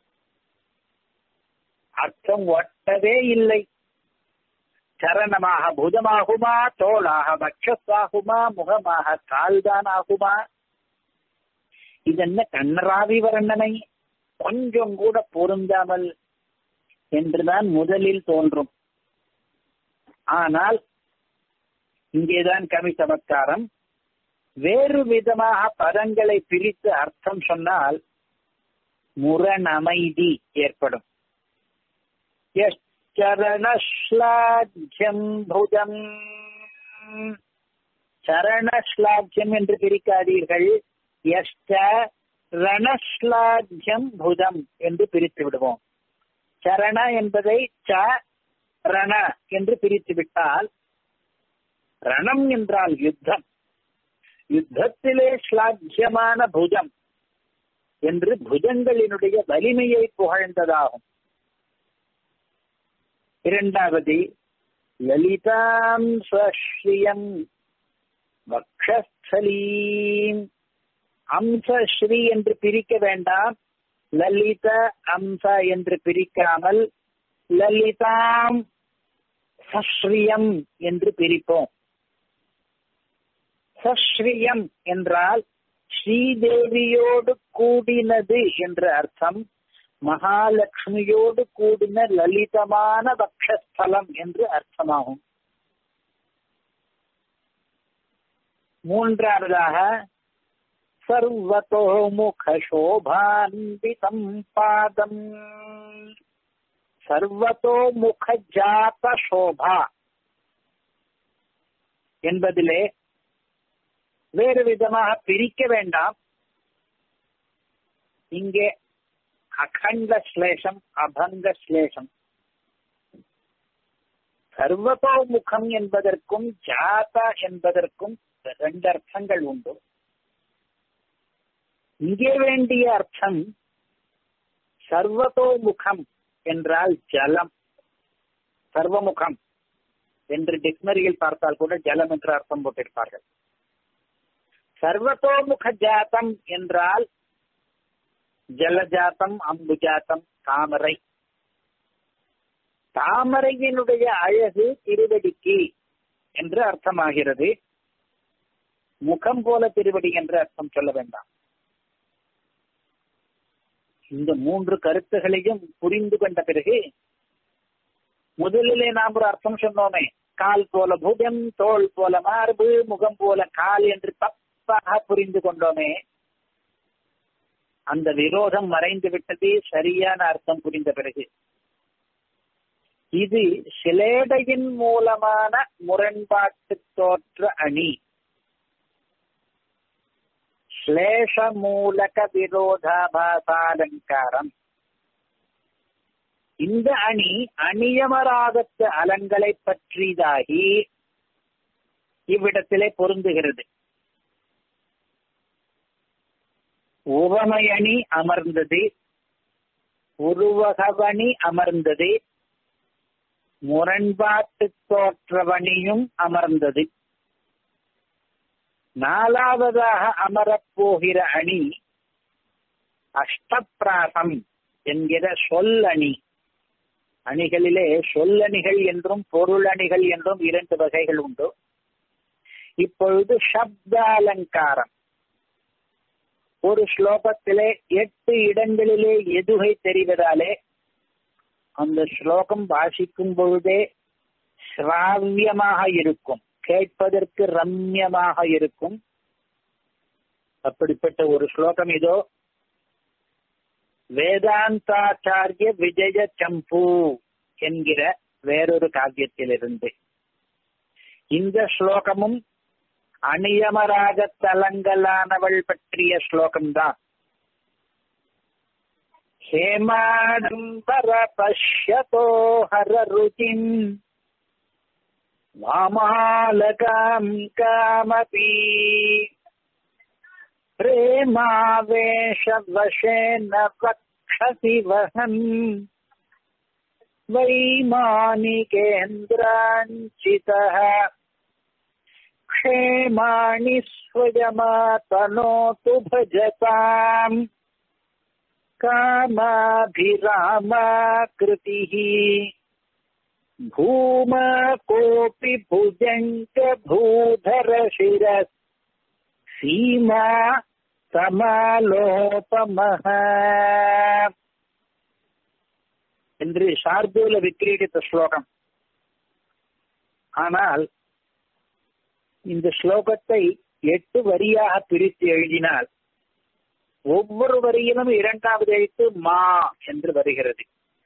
அர்த்தம் ஒட்டவே இல்லை சரணமாக புஜமாகுமா தோளாக பட்சத்தாகுமா முகமாக கால்தான் ஆகுமா இதென்ன கண்ணராவி வர்ணனை கொஞ்சம் கூட பொருந்தாமல் என்றுதான் முதலில் தோன்றும் ஆனால் இங்கேதான் கவி சமத்காரம் வேறு விதமாக பதங்களை பிரித்து அர்த்தம் சொன்னால் முரணமைதி ஏற்படும் சரணஸ்லாஜ்யம் புஜம் சரணஸ்லாஜ்யம் என்று பிரிக்காதீர்கள் எஷ்ட ரணஸ்லாஜ்யம் புதம் என்று பிரித்து விடுவோம் சரண என்பதை ச ரண என்று பிரித்து விட்டால் ரணம் என்றால் யுத்தம் யுத்தத்திலே ஸ்லாக்கியமான புஜம் என்று புஜங்களினுடைய வலிமையை புகழ்ந்ததாகும் இரண்டாவது லலிதாம் ஸ்வஸ்ரீயம் வக்ஷஸ்தலீம் அம்சஸ்ரீ என்று பிரிக்க வேண்டாம் லலித அம்ச என்று பிரிக்காமல் லலிதாம் சஸ்ரீயம் என்று பிரிப்போம் சஸ்ரீயம் என்றால் ஸ்ரீதேவியோடு கூடினது என்ற அர்த்தம் மகாலட்சுமியோடு கூடின லலிதமான பக்ஷஸ்தலம் என்று அர்த்தமாகும் மூன்றாவதாக சர்வதோமுகோபான்விதம் பாதம் சர்வதோமுகஜாத சோபா என்பதிலே வேறு விதமாக பிரிக்க வேண்டாம் இங்கே அகண்ட ஸ்லேஷம் அபங்க ஸ்லேஷம் சர்வதோமுகம் என்பதற்கும் ஜாதா என்பதற்கும் ரெண்டு அர்த்தங்கள் உண்டு இங்கே வேண்டிய அர்த்தம் சர்வதோமுகம் என்றால் ஜலம் சர்வமுகம் என்று டிக்ஷனரியில் பார்த்தால் கூட ஜலம் என்று அர்த்தம் போட்டிருப்பார்கள் சர்வதோமுக ஜாத்தம் என்றால் ஜலஜாத்தம் அம்புஜாத்தம் தாமரை தாமரையினுடைய அழகு திருவடிக்கு என்று அர்த்தமாகிறது முகம் போல திருவடி என்று அர்த்தம் சொல்ல வேண்டாம் இந்த மூன்று கருத்துகளையும் புரிந்து கொண்ட பிறகு முதலிலே நாம் ஒரு அர்த்தம் சொன்னோமே கால் போல புஜம் தோல் போல மார்பு முகம் போல கால் என்று தப்பாக புரிந்து கொண்டோமே அந்த விரோதம் மறைந்து விட்டது சரியான அர்த்தம் புரிந்த பிறகு இது சிலேடையின் மூலமான முரண்பாட்டு தோற்ற அணி ஸ்லேஷ மூலக விரோதாபாசாலங்காரம் இந்த அணி அணியமராகத்து அலங்களை பற்றியதாகி இவ்விடத்திலே பொருந்துகிறது உவமையணி அமர்ந்தது உருவகவணி அமர்ந்தது முரண்பாட்டு தோற்றவணியும் அமர்ந்தது நாலாவதாக அமரப்போகிற அணி அஷ்டப்பிராசம் என்கிற சொல்லணி அணிகளிலே சொல்லணிகள் என்றும் பொருளணிகள் என்றும் இரண்டு வகைகள் உண்டு இப்பொழுது சப்தாலங்காரம் ஒரு ஸ்லோகத்திலே எட்டு இடங்களிலே எதுகை தெரிவதாலே அந்த ஸ்லோகம் வாசிக்கும் பொழுதே சிராவியமாக இருக்கும் கேட்பதற்கு ரம்யமாக இருக்கும் அப்படிப்பட்ட ஒரு ஸ்லோகம் இதோ வேதாந்தாச்சாரிய விஜய சம்பு என்கிற வேறொரு காவியத்திலிருந்து இந்த ஸ்லோகமும் அணியமராக தலங்களானவள் பற்றிய ஸ்லோகம்தான் ஹேமாடம்பர பஷ்யதோ ஹர ருச்சிம் வாமாலகாம் காமபி प्रेमावेशवशेन वक्षसि वहन् वैमानिकेन्द्राञ्चितः क्षेमाणि स्वयमातनोतु भजताम् कामाभिरामाकृतिः भूमा कोऽपि भुजङ्गभूधरशिरः சீமா சமாலோபமக என்று சார்தூல விக்கிரீடித்த ஸ்லோகம் ஆனால் இந்த ஸ்லோகத்தை எட்டு வரியாக பிரித்து எழுதினால் ஒவ்வொரு வரியிலும் இரண்டாவது எழுத்து மா என்று வருகிறது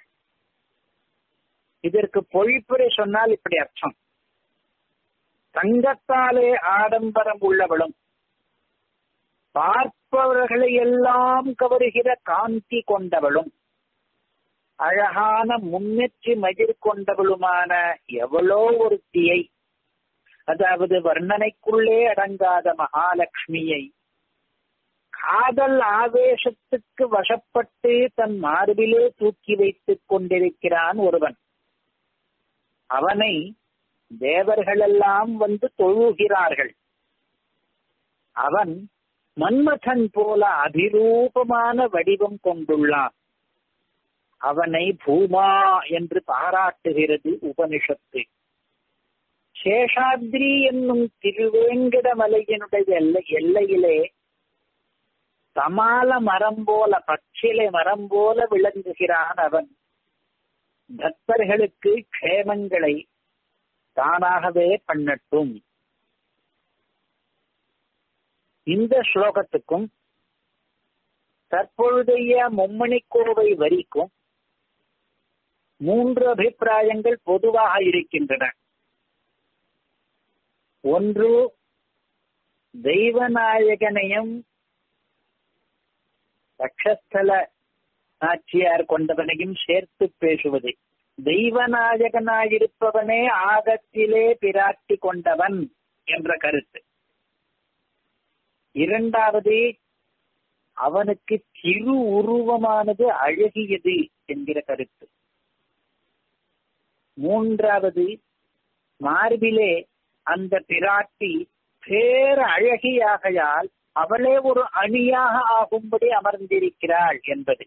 இதற்கு பொழிப்புரை சொன்னால் இப்படி அர்த்தம் தங்கத்தாலே ஆடம்பரம் உள்ளவளும் பார்ப்பவர்களை எல்லாம் கவருகிற காந்தி கொண்டவளும் அழகான முன்னெற்றி மதிர் கொண்டவளுமான எவ்வளோ ஒருத்தியை அதாவது வர்ணனைக்குள்ளே அடங்காத மகாலட்சுமியை காதல் ஆவேசத்துக்கு வசப்பட்டு தன் மார்பிலே தூக்கி வைத்துக் கொண்டிருக்கிறான் ஒருவன் அவனை தேவர்களெல்லாம் வந்து தொழுகிறார்கள் அவன் மன்மதன் போல அபிரூபமான வடிவம் கொண்டுள்ளான் அவனை பூமா என்று பாராட்டுகிறது உபனிஷத்து சேஷாத்ரி என்னும் திருவேங்கடமலையினுடைய எல்லை எல்லையிலே சமால மரம் போல பச்சிலை மரம் போல விளங்குகிறான் அவன் பக்தர்களுக்கு க்ஷேமங்களை தானாகவே பண்ணட்டும் இந்த ஸ்லோகத்துக்கும் தற்பொழுதைய மும்மணிக்கோவை வரிக்கும் மூன்று அபிப்பிராயங்கள் பொதுவாக இருக்கின்றன ஒன்று தெய்வநாயகனையும் ரக்ஷஸ்தல நாச்சியார் கொண்டவனையும் சேர்த்து பேசுவது தெய்வநாயகனாயிருப்பவனே ஆகத்திலே பிராட்டி கொண்டவன் என்ற கருத்து இரண்டாவது அவனுக்கு திரு உருவமானது அழகியது என்கிற கருத்து மூன்றாவது மார்பிலே அந்த பிராட்டி பேர் அழகியாகையால் அவளே ஒரு அணியாக ஆகும்படி அமர்ந்திருக்கிறாள் என்பது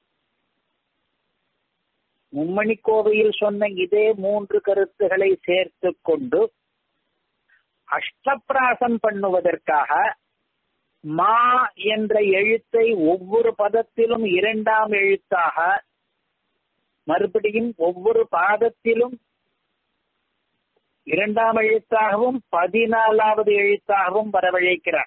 மும்மணி கோவையில் சொன்ன இதே மூன்று கருத்துக்களை சேர்த்து கொண்டு அஷ்டப்பிராசம் பண்ணுவதற்காக மா என்ற எழுத்தை ஒவ்வொரு பதத்திலும் இரண்டாம் எழுத்தாக மறுபடியும் ஒவ்வொரு பாதத்திலும் இரண்டாம் எழுத்தாகவும் பதினாலாவது எழுத்தாகவும் வரவழைக்கிறார்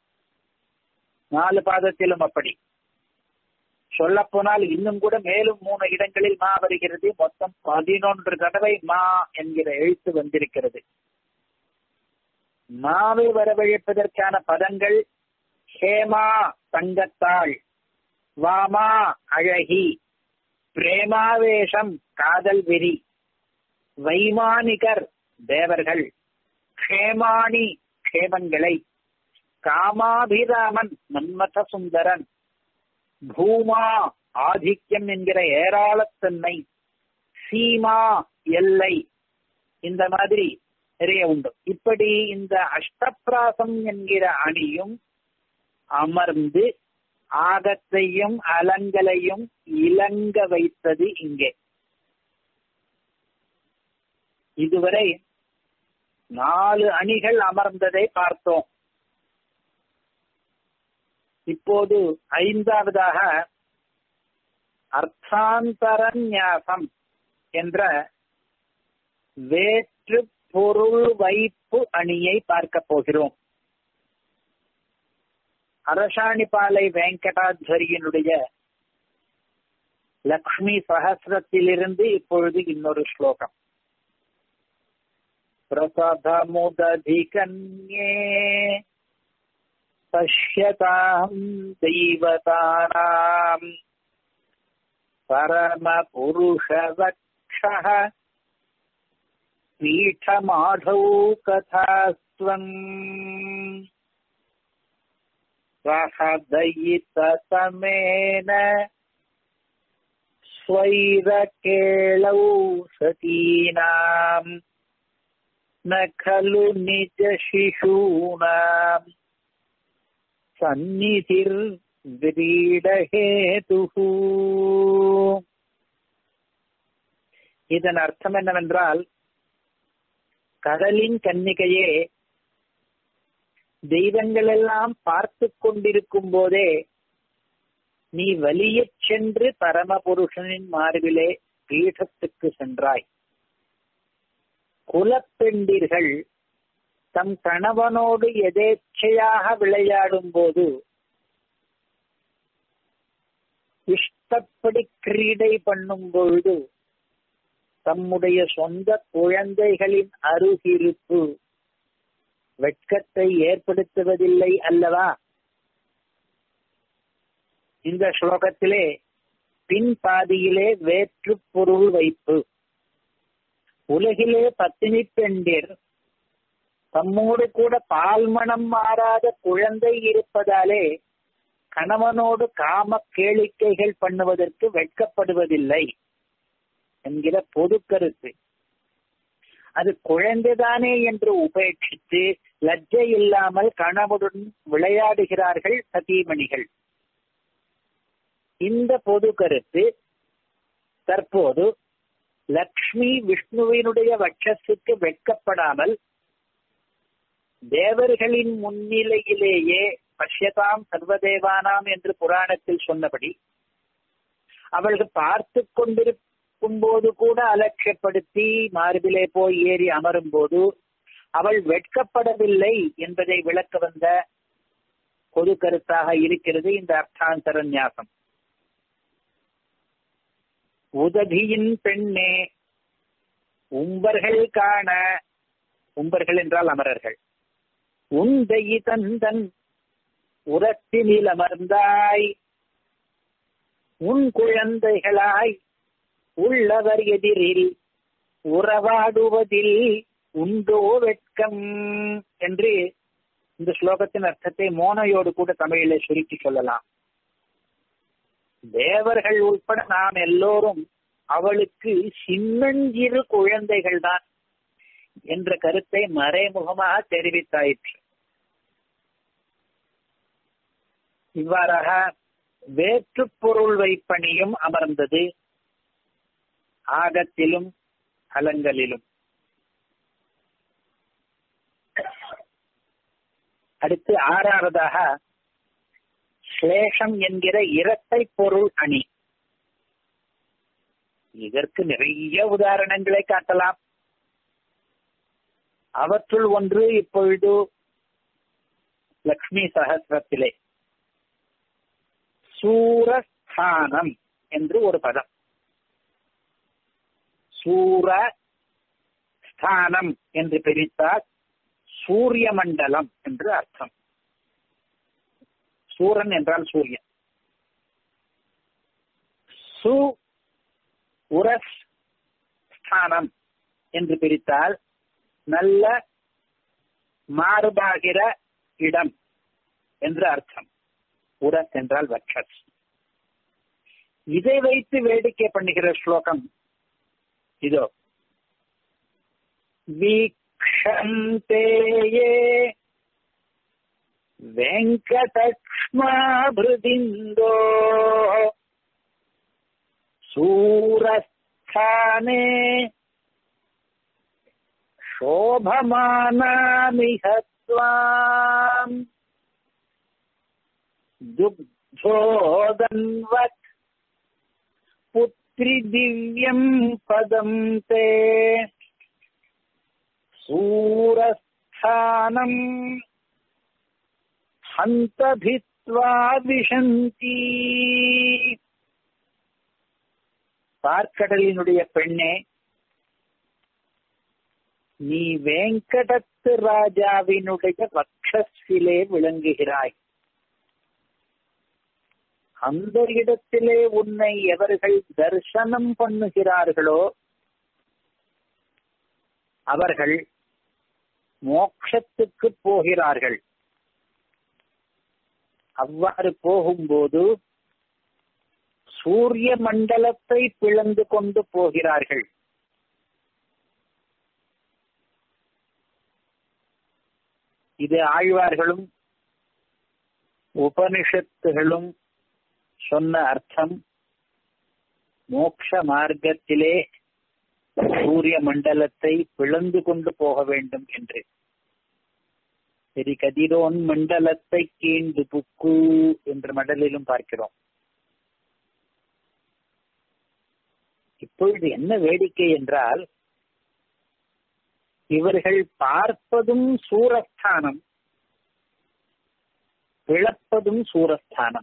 நாலு பாதத்திலும் அப்படி சொல்ல போனால் இன்னும் கூட மேலும் மூணு இடங்களில் மா வருகிறது மொத்தம் பதினொன்று தடவை மா என்கிற எழுத்து வந்திருக்கிறது மாவை வரவழைப்பதற்கான பதங்கள் ஹேமா தங்கத்தாள் வாமா அழகி பிரேமாவேஷம் காதல் வெறி வைமானிகர் தேவர்கள் க்ஷேமாணி க்ஷேமங்களை காமாபிராமன் மன்மத சுந்தரன் பூமா ஆதித்யம் என்கிற ஏராளத்தன்மை சீமா எல்லை இந்த மாதிரி நிறைய உண்டு இப்படி இந்த அஷ்டப்பிராசம் என்கிற அணியும் அமர்ந்து ஆகத்தையும் அலங்கலையும் இலங்க வைத்தது இங்கே இதுவரை நாலு அணிகள் அமர்ந்ததை பார்த்தோம் இப்போது ஐந்தாவதாக அர்த்தாந்தரநியாசம் என்ற வேற்று பொருள் வைப்பு அணியை பார்க்க போகிறோம் அரசாணிபாலை வெங்கடாத்வரியினுடைய லக்ஷ்மி சகசிரத்திலிருந்து இப்பொழுது இன்னொரு ஸ்லோகம் பிரசதமுததிகன்யே பஷ்யதாம் தெய்வதானாம் பரமபுருஷவக்ஷः पीठमाढौ कथास्त्वम् सह दयिततमेन स्वैरकेळौ सतीनाम् न खलु निजशिशूनाम् சந்நிதிர்விரீடஹேதுः இதன் அர்த்தம் என்னவென்றால் கடலின் கன்னிகையே தெய்வங்கள் எல்லாம் பார்த்து கொண்டிருக்கும் போதே நீ வலியச் சென்று பரமபுருஷனின் மார்பிலே பீഠத்துக்கு சென்றாய் குலப்பெண்டிர்கள் தம் கணவனோடு எதேச்சையாக விளையாடும் போது இஷ்டப்படி கிரீடை பண்ணும் பொழுது தம்முடைய சொந்த குழந்தைகளின் அருகிருப்பு வெட்கத்தை ஏற்படுத்துவதில்லை அல்லவா இந்த ஸ்லோகத்திலே பின் பாதியிலே வேற்று பொருள் வைப்பு உலகிலே பத்தினி பெண்டிர் தம்மோடு கூட பால்மணம் மாறாத குழந்தை இருப்பதாலே கணவனோடு காம கேளிக்கைகள் பண்ணுவதற்கு வெட்கப்படுவதில்லை என்கிற பொது கருத்து அது குழந்தைதானே என்று உபேட்சித்து லஜ்ஜை இல்லாமல் கணவனுடன் விளையாடுகிறார்கள் சதீமணிகள் இந்த பொது கருத்து தற்போது லக்ஷ்மி விஷ்ணுவினுடைய வட்சத்துக்கு வெட்கப்படாமல் தேவர்களின் முன்னிலையிலேயே பஷ்யதாம் சர்வதேவானாம் என்று புராணத்தில் சொன்னபடி அவர்கள் பார்த்து கொண்டிருக்கும் போது கூட அலட்சியப்படுத்தி மார்பிலே போய் ஏறி அமரும் போது அவள் வெட்கப்படவில்லை என்பதை விளக்க வந்த பொது கருத்தாக இருக்கிறது இந்த அர்த்தாந்தர நியாசம் உதவியின் பெண்ணே உம்பர்கள் காண உம்பர்கள் என்றால் அமரர்கள் உந்தை தந்தன் உரத்தினில் அமர்ந்தாய் உன் குழந்தைகளாய் உள்ளவர் எதிரில் உறவாடுவதில் உண்டோ வெட்கம் என்று இந்த ஸ்லோகத்தின் அர்த்தத்தை மோனையோடு கூட தமிழிலே சுருக்கி சொல்லலாம் தேவர்கள் உட்பட நாம் எல்லோரும் அவளுக்கு சின்னஞ்சிறு குழந்தைகள் தான் என்ற கருத்தை மறைமுகமாக தெரிவித்தாயிற்று இவ்வாறாக வேற்று பொருள் வைப்பணியும் அமர்ந்தது ஆகத்திலும் அலங்களிலும் அடுத்து ஆறாவதாக ஸ்லேஷம் என்கிற இரட்டை பொருள் அணி இதற்கு நிறைய உதாரணங்களை காட்டலாம் அவற்றுள் ஒன்று இப்பொழுது லக்ஷ்மி சகசிரத்திலே சூரஸ்தானம் என்று ஒரு பதம் சூர ஸ்தானம் என்று பிரித்தால் சூரிய மண்டலம் என்று அர்த்தம் சூரன் என்றால் சூரியன் சு உரஸ் ஸ்தானம் என்று பிரித்தால் நல்ல மாறுபாகிற இடம் என்று அர்த்தம் உரஸ் என்றால் வட்சஸ் இதை வைத்து வேடிக்கை பண்ணுகிற ஸ்லோகம் இதோ வீக்ஷந்தே வெங்கடக்ஷ்மாபிருதிந்தோ சூரஸ்தானே शोभमानामिह त्वाम् दुग्धोदन्वत् पुत्रि दिव्यम् पदम् ते सूरस्थानम् हन्तभित्वा विशन्ति பார்க்கடலினுடைய பெண்ணே நீ வேங்கடத்து ராஜாவினுடைய வக்ஷஸிலே விளங்குகிறாய் அந்த இடத்திலே உன்னை எவர்கள் தரிசனம் பண்ணுகிறார்களோ அவர்கள் மோட்சத்துக்கு போகிறார்கள் அவ்வாறு போகும்போது சூரிய மண்டலத்தை பிளந்து கொண்டு போகிறார்கள் இது ஆழ்வார்களும் உபனிஷத்துகளும் சொன்ன அர்த்தம் மோக்ஷ மார்க்கத்திலே சூரிய மண்டலத்தை பிளந்து கொண்டு போக வேண்டும் என்று சரி கதிரோன் மண்டலத்தை கீண்டு புக்கு என்ற மடலிலும் பார்க்கிறோம் இப்பொழுது என்ன வேடிக்கை என்றால் இவர்கள் பார்ப்பதும் சூரஸ்தானம் பிளப்பதும் சூரஸ்தானம்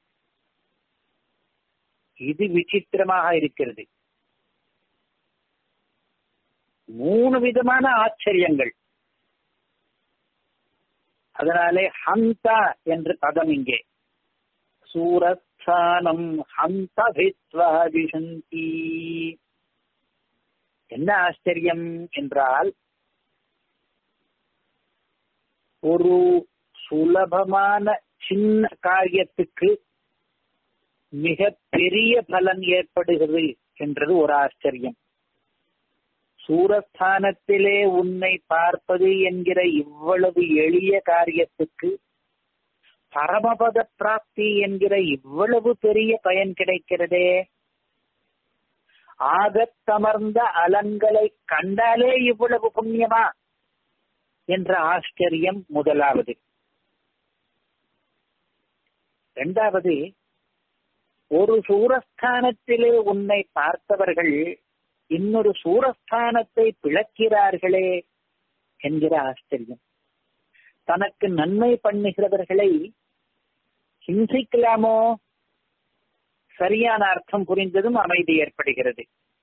இது விசித்திரமாக இருக்கிறது மூணு விதமான ஆச்சரியங்கள் அதனாலே ஹந்தா என்று பதம் இங்கே சூரஸ்தானம் ஹந்த விஸ்வஹிஷந்தி என்ன ஆச்சரியம் என்றால் ஒரு சுலபமான சின்ன காரியத்துக்கு மிக பெரிய பலன் ஏற்படுகிறது என்றது ஒரு ஆச்சரியம் சூரஸ்தானத்திலே உன்னை பார்ப்பது என்கிற இவ்வளவு எளிய காரியத்துக்கு பரமபத பிராப்தி என்கிற இவ்வளவு பெரிய பயன் கிடைக்கிறதே ஆகத்தமர்ந்த அலங்களை கண்டாலே இவ்வளவு புண்ணியமா என்ற ஆச்சரியம் முதலாவது இரண்டாவது ஒரு சூரஸ்தானத்திலே உன்னை பார்த்தவர்கள் இன்னொரு சூரஸ்தானத்தை பிளக்கிறார்களே என்கிற ஆச்சரியம் தனக்கு நன்மை பண்ணுகிறவர்களை ஹிம்சிக்கலாமோ சரியான அர்த்தம் புரிந்ததும் அமைதி ஏற்படுகிறது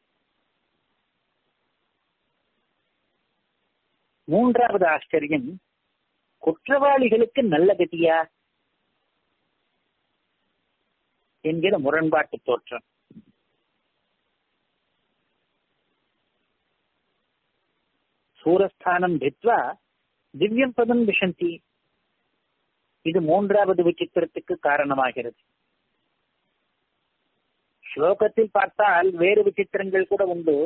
மூன்றாவது ஆச்சரியம் குற்றவாளிகளுக்கு நல்ல கதியா என்கிற முரண்பாட்டு தோற்றம் சூரஸ்தானம் தித்வா திவ்யம் பதம் விஷந்தி இது மூன்றாவது விசித்திரத்துக்கு காரணமாகிறது ஸ்லோகத்தில் பார்த்தால் வேறு விசித்திரங்கள் கூட உண்டு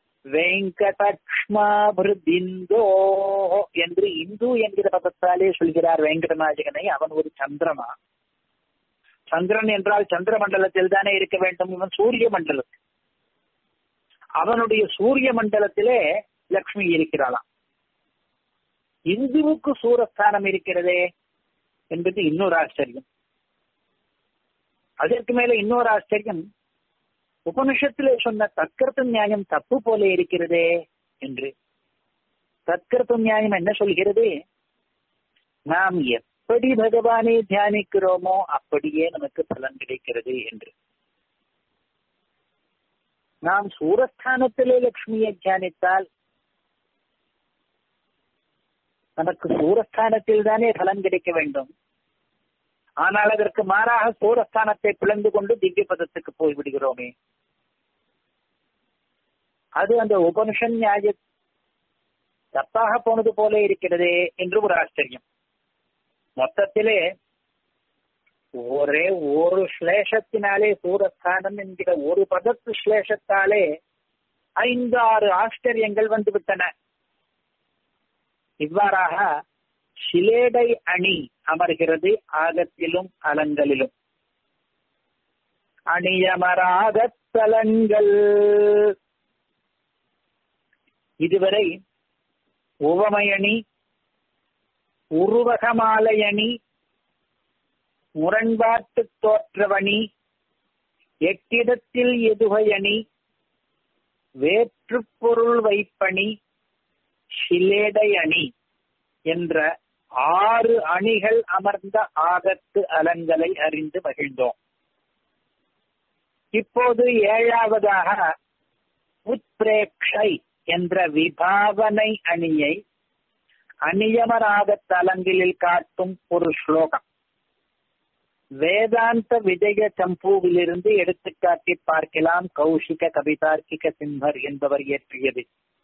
வெங்கடக்ஷ்மாபிருதிந்தோ என்று இந்து என்கிற பதத்தாலே சொல்கிறார் வெங்கடநாயகனை அவன் ஒரு சந்திரமா சந்திரன் என்றால் சந்திர மண்டலத்தில் தானே இருக்க வேண்டும் இவன் சூரிய மண்டலத்தில் அவனுடைய சூரிய மண்டலத்திலே லக்ஷ்மி இருக்கிறாளாம் இந்துவுக்கு சூரஸ்தானம் இருக்கிறதே என்பது இன்னொரு ஆச்சரியம் அதற்கு மேல இன்னொரு ஆச்சரியம் உபனிஷத்திலே சொன்ன தற்கருத்து நியாயம் தப்பு போல இருக்கிறதே என்று தற்கருத்து நியாயம் என்ன சொல்கிறது நாம் எப்படி பகவானை தியானிக்கிறோமோ அப்படியே நமக்கு பலன் கிடைக்கிறது என்று நாம் சூரஸ்தானத்திலே லட்சுமியை தியானித்தால் நமக்கு சூரஸ்தானத்தில் தானே பலன் கிடைக்க வேண்டும் ஆனால் அதற்கு மாறாக சூரஸ்தானத்தை பிளந்து கொண்டு திவ்ய பதத்துக்கு போய்விடுகிறோமே அது அந்த உபனிஷன் நியாய தப்பாக போனது போல இருக்கிறதே என்று ஒரு ஆச்சரியம் மொத்தத்திலே ஒரே ஒரு ஸ்லேஷத்தினாலே சூரஸ்தானம் என்கிற ஒரு பதத்து ஸ்லேஷத்தாலே ஐந்து ஆறு ஆச்சரியங்கள் வந்துவிட்டன இவ்வாறாக சிலேடை அணி அமர்கிறது ஆகத்திலும் அலங்களிலும் அணியமராத தலங்கள் இதுவரை உவமையணி உருவகமாலையணி முரண்பாட்டு தோற்றவணி எட்டிடத்தில் எதுகையணி வேற்றுப்பொருள் வைப்பணி சிலேடை அணி என்ற ஆறு அணிகள் அமர்ந்த ஆகத்து அலங்களை அறிந்து மகிழ்ந்தோம் இப்போது ஏழாவதாக உத்பிரேக்ஷை என்ற விபாவனை அணியை அநியமராக தலங்களில் காட்டும் ஒரு ஸ்லோகம் வேதாந்த விஜய சம்பூவிலிருந்து எடுத்துக்காட்டி பார்க்கலாம் கௌஷிக கவிதார்க்கிக சிம்மர் என்பவர் இயற்றியது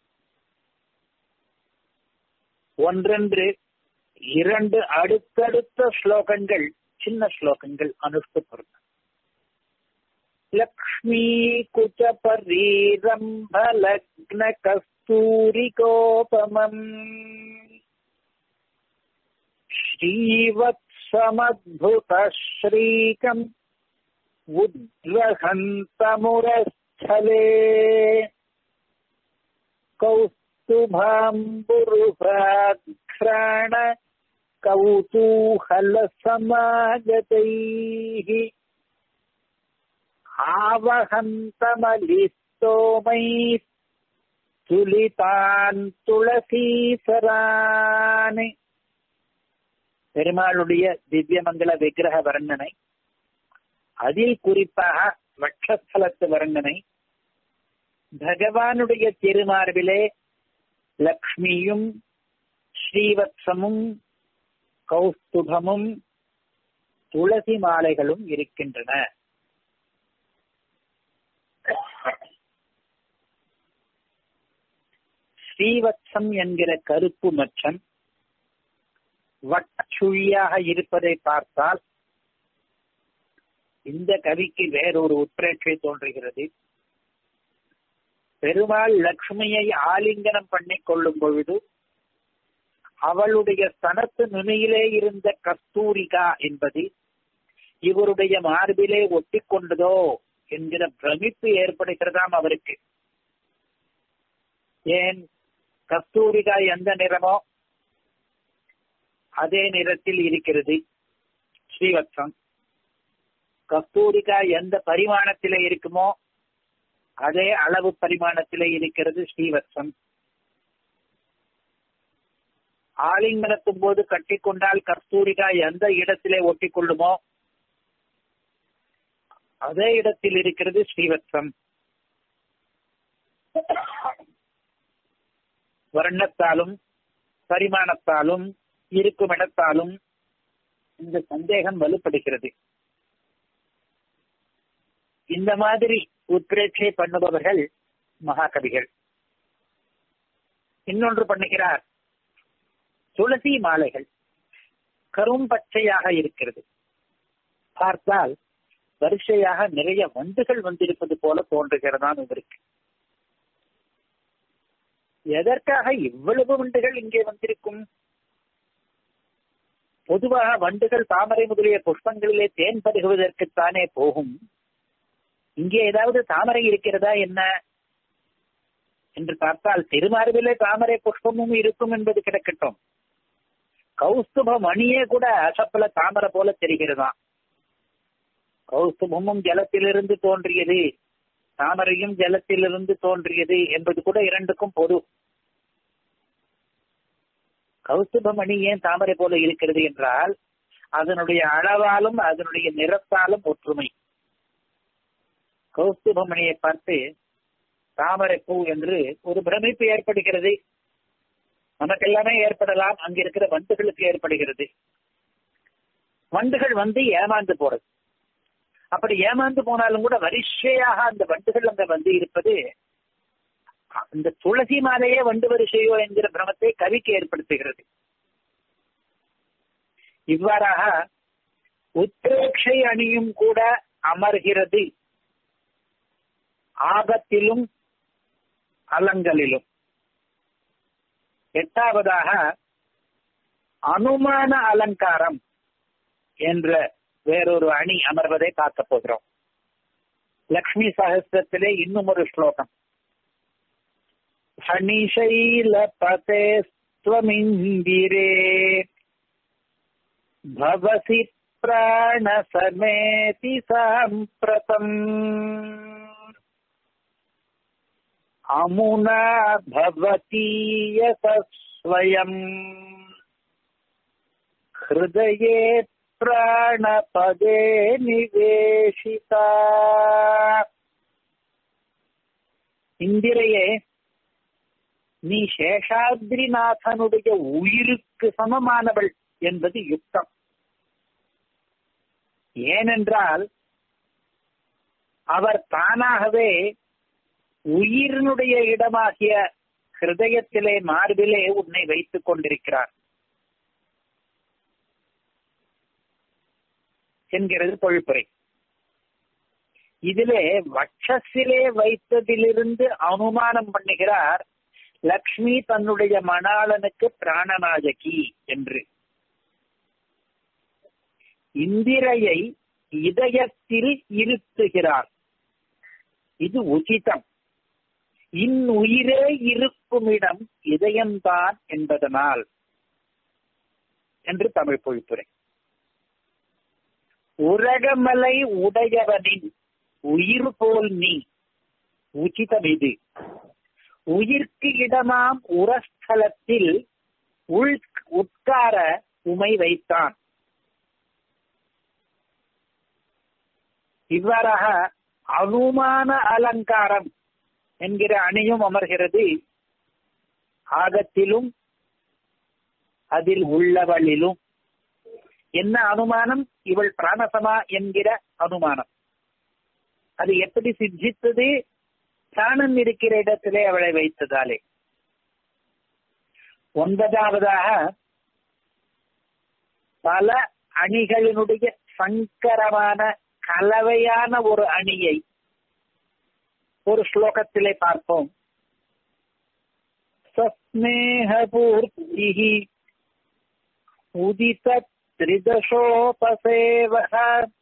ஒன்றென்று இரண்டு அடுத்தடுத்த ஸ்லோகங்கள் சின்ன ஸ்லோகங்கள் அனுஷ்டப்படும் லக்ஷ்மீ குச்ச பரீரம்ப லக்ன கஸ்தூரி கோபமம் ஸ்ரீவத்சமத்புத ஸ்ரீகம் உத்வகந்தமுரஸ்தலே कौस्तुभाम्बुरुभाघ्राण कौतूहलसमागतैः आवहन्तमलिस्तोमैः துளிதான் துளசீசரானே பெருமாளுடைய திவ்யமங்கல விக்கிரக வர்ணனை அதில் குறிப்பாக வட்சஸ்தலத்து வர்ணனை பகவானுடைய திருமார்பிலே லக்ஷ்மியும் ஸ்ரீவத்சமும் கௌஸ்துபமும் துளசி மாலைகளும் இருக்கின்றன ஸ்ரீவத்சம் என்கிற கருப்பு மச்சம் வட்டச்சுழியாக இருப்பதை பார்த்தால் இந்த கவிக்கு வேறொரு உட்பிரேட்சை தோன்றுகிறது பெருமாள் லக்ஷ்மியை ஆலிங்கனம் பண்ணி கொள்ளும் பொழுது அவளுடைய ஸ்தனத்து நுனியிலே இருந்த கஸ்தூரிகா என்பது இவருடைய மார்பிலே ஒட்டி கொண்டதோ என்கிற பிரமிப்பு ஏற்படுகிறதாம் அவருக்கு ஏன் கஸ்தூரிகா எந்த நிறமோ அதே நிறத்தில் இருக்கிறது ஸ்ரீவத்சம் கஸ்தூரிகா எந்த பரிமாணத்திலே இருக்குமோ அதே அளவு பரிமாணத்திலே இருக்கிறது ஸ்ரீவத்சம் ஆலிங்கனத்தும் போது கட்டிக்கொண்டால் கஸ்தூரிகா எந்த இடத்திலே ஒட்டிக்கொள்ளுமோ அதே இடத்தில் இருக்கிறது ஸ்ரீவத்சம் வர்ணத்தாலும் பரிமாணத்தாலும் இருக்கும் இடத்தாலும் இந்த சந்தேகம் வலுப்படுகிறது இந்த மாதிரி உத்ரேட்சை பண்ணுபவர்கள் மகாகவிகள் இன்னொன்று பண்ணுகிறார் துளசி மாலைகள் கரும் பச்சையாக இருக்கிறது பார்த்தால் வரிசையாக நிறைய வண்டுகள் வந்திருப்பது போல தோன்றுகிறதான் இவருக்கு எதற்காக இவ்வளவு வண்டுகள் இங்கே வந்திருக்கும் பொதுவாக வண்டுகள் தாமரை முதலிய புஷ்பங்களிலே தேன் பருகுவதற்குத்தானே போகும் இங்கே ஏதாவது தாமரை இருக்கிறதா என்ன என்று பார்த்தால் திருமார்பிலே தாமரை புஷ்பமும் இருக்கும் என்பது கிடக்கட்டும் கௌஸ்துப மணியே கூட அசப்பல தாமரை போல தெரிகிறதாம் கௌஸ்துபமும் ஜலத்திலிருந்து தோன்றியது தாமரையும் ஜலத்திலிருந்து தோன்றியது என்பது கூட இரண்டுக்கும் பொது கௌஸ்துபமணி ஏன் தாமரை போல இருக்கிறது என்றால் அதனுடைய அளவாலும் அதனுடைய நிறத்தாலும் ஒற்றுமை கௌஸ்துபமணியை பார்த்து தாமரை பூ என்று ஒரு பிரமிப்பு ஏற்படுகிறது நமக்கெல்லாமே ஏற்படலாம் அங்க இருக்கிற வண்டுகளுக்கு ஏற்படுகிறது வண்டுகள் வந்து ஏமாந்து போறது அப்படி ஏமாந்து போனாலும் கூட வரிசையாக அந்த வண்டுகள் அங்க வந்து இருப்பது அந்த துளசி மாலையே வண்டு வரிசையோ என்கிற பிரமத்தை கவிக்கு ஏற்படுத்துகிறது இவ்வாறாக உத்ரேட்சை அணியும் கூட அமர்கிறது ஆபத்திலும் அலங்களிலும் எட்டாவதாக அனுமான அலங்காரம் என்ற வேறொரு அணி அமர்வதை பார்க்க போகிறோம் லக்ஷ்மி சகஸ்திரத்திலே இன்னும் ஒரு ஸ்லோகம் சனிசைலபதே ஸ்வமிந்திரே भवसि प्राणसमेति साम्प्रतम् अमुना भवती यत स्वयम् हृदये प्राणपदे निवेशिता இந்திரையே நீ சேஷாத்ரிநாதனுடைய உயிருக்கு சமமானவள் என்பது யுக்தம் ஏனென்றால் அவர் தானாகவே உயிரினுடைய இடமாகிய ஹிருதயத்திலே மார்பிலே உன்னை வைத்துக் கொண்டிருக்கிறார் என்கிறது பொழிப்புரை இதிலே வட்சத்திலே வைத்ததிலிருந்து அனுமானம் பண்ணுகிறார் லக்ஷ்மி தன்னுடைய மணாளனுக்கு பிராணநாயகி என்று இந்திரையை இதயத்தில் இருத்துகிறார் இது உச்சிதம் இன்னுயிரே இருக்கும் இடம் இதயம்தான் என்பதனால் என்று தமிழ் பொழிப்புரை உரகமலை உடையவனின் உயிர் போல் நீ உச்சிதம் இது உயிர்க்கு இடமாம் உரஸ்தலத்தில் உள் உட்கார உமை வைத்தான் இவ்வாறாக அனுமான அலங்காரம் என்கிற அணியும் அமர்கிறது ஆகத்திலும் அதில் உள்ளவளிலும் என்ன அனுமானம் இவள் பிராணசமா என்கிற அனுமானம் அது எப்படி சித்தித்தது பிராணன் இருக்கிற இடத்திலே அவளை வைத்ததாலே ஒன்பதாவதாக பல அணிகளினுடைய சங்கரமான கலவையான ஒரு அணியை ஒரு ஸ்லோகத்திலே பார்ப்போம் சஸ்நேகபூர்த்தி உதித त्रिदशोपसेवः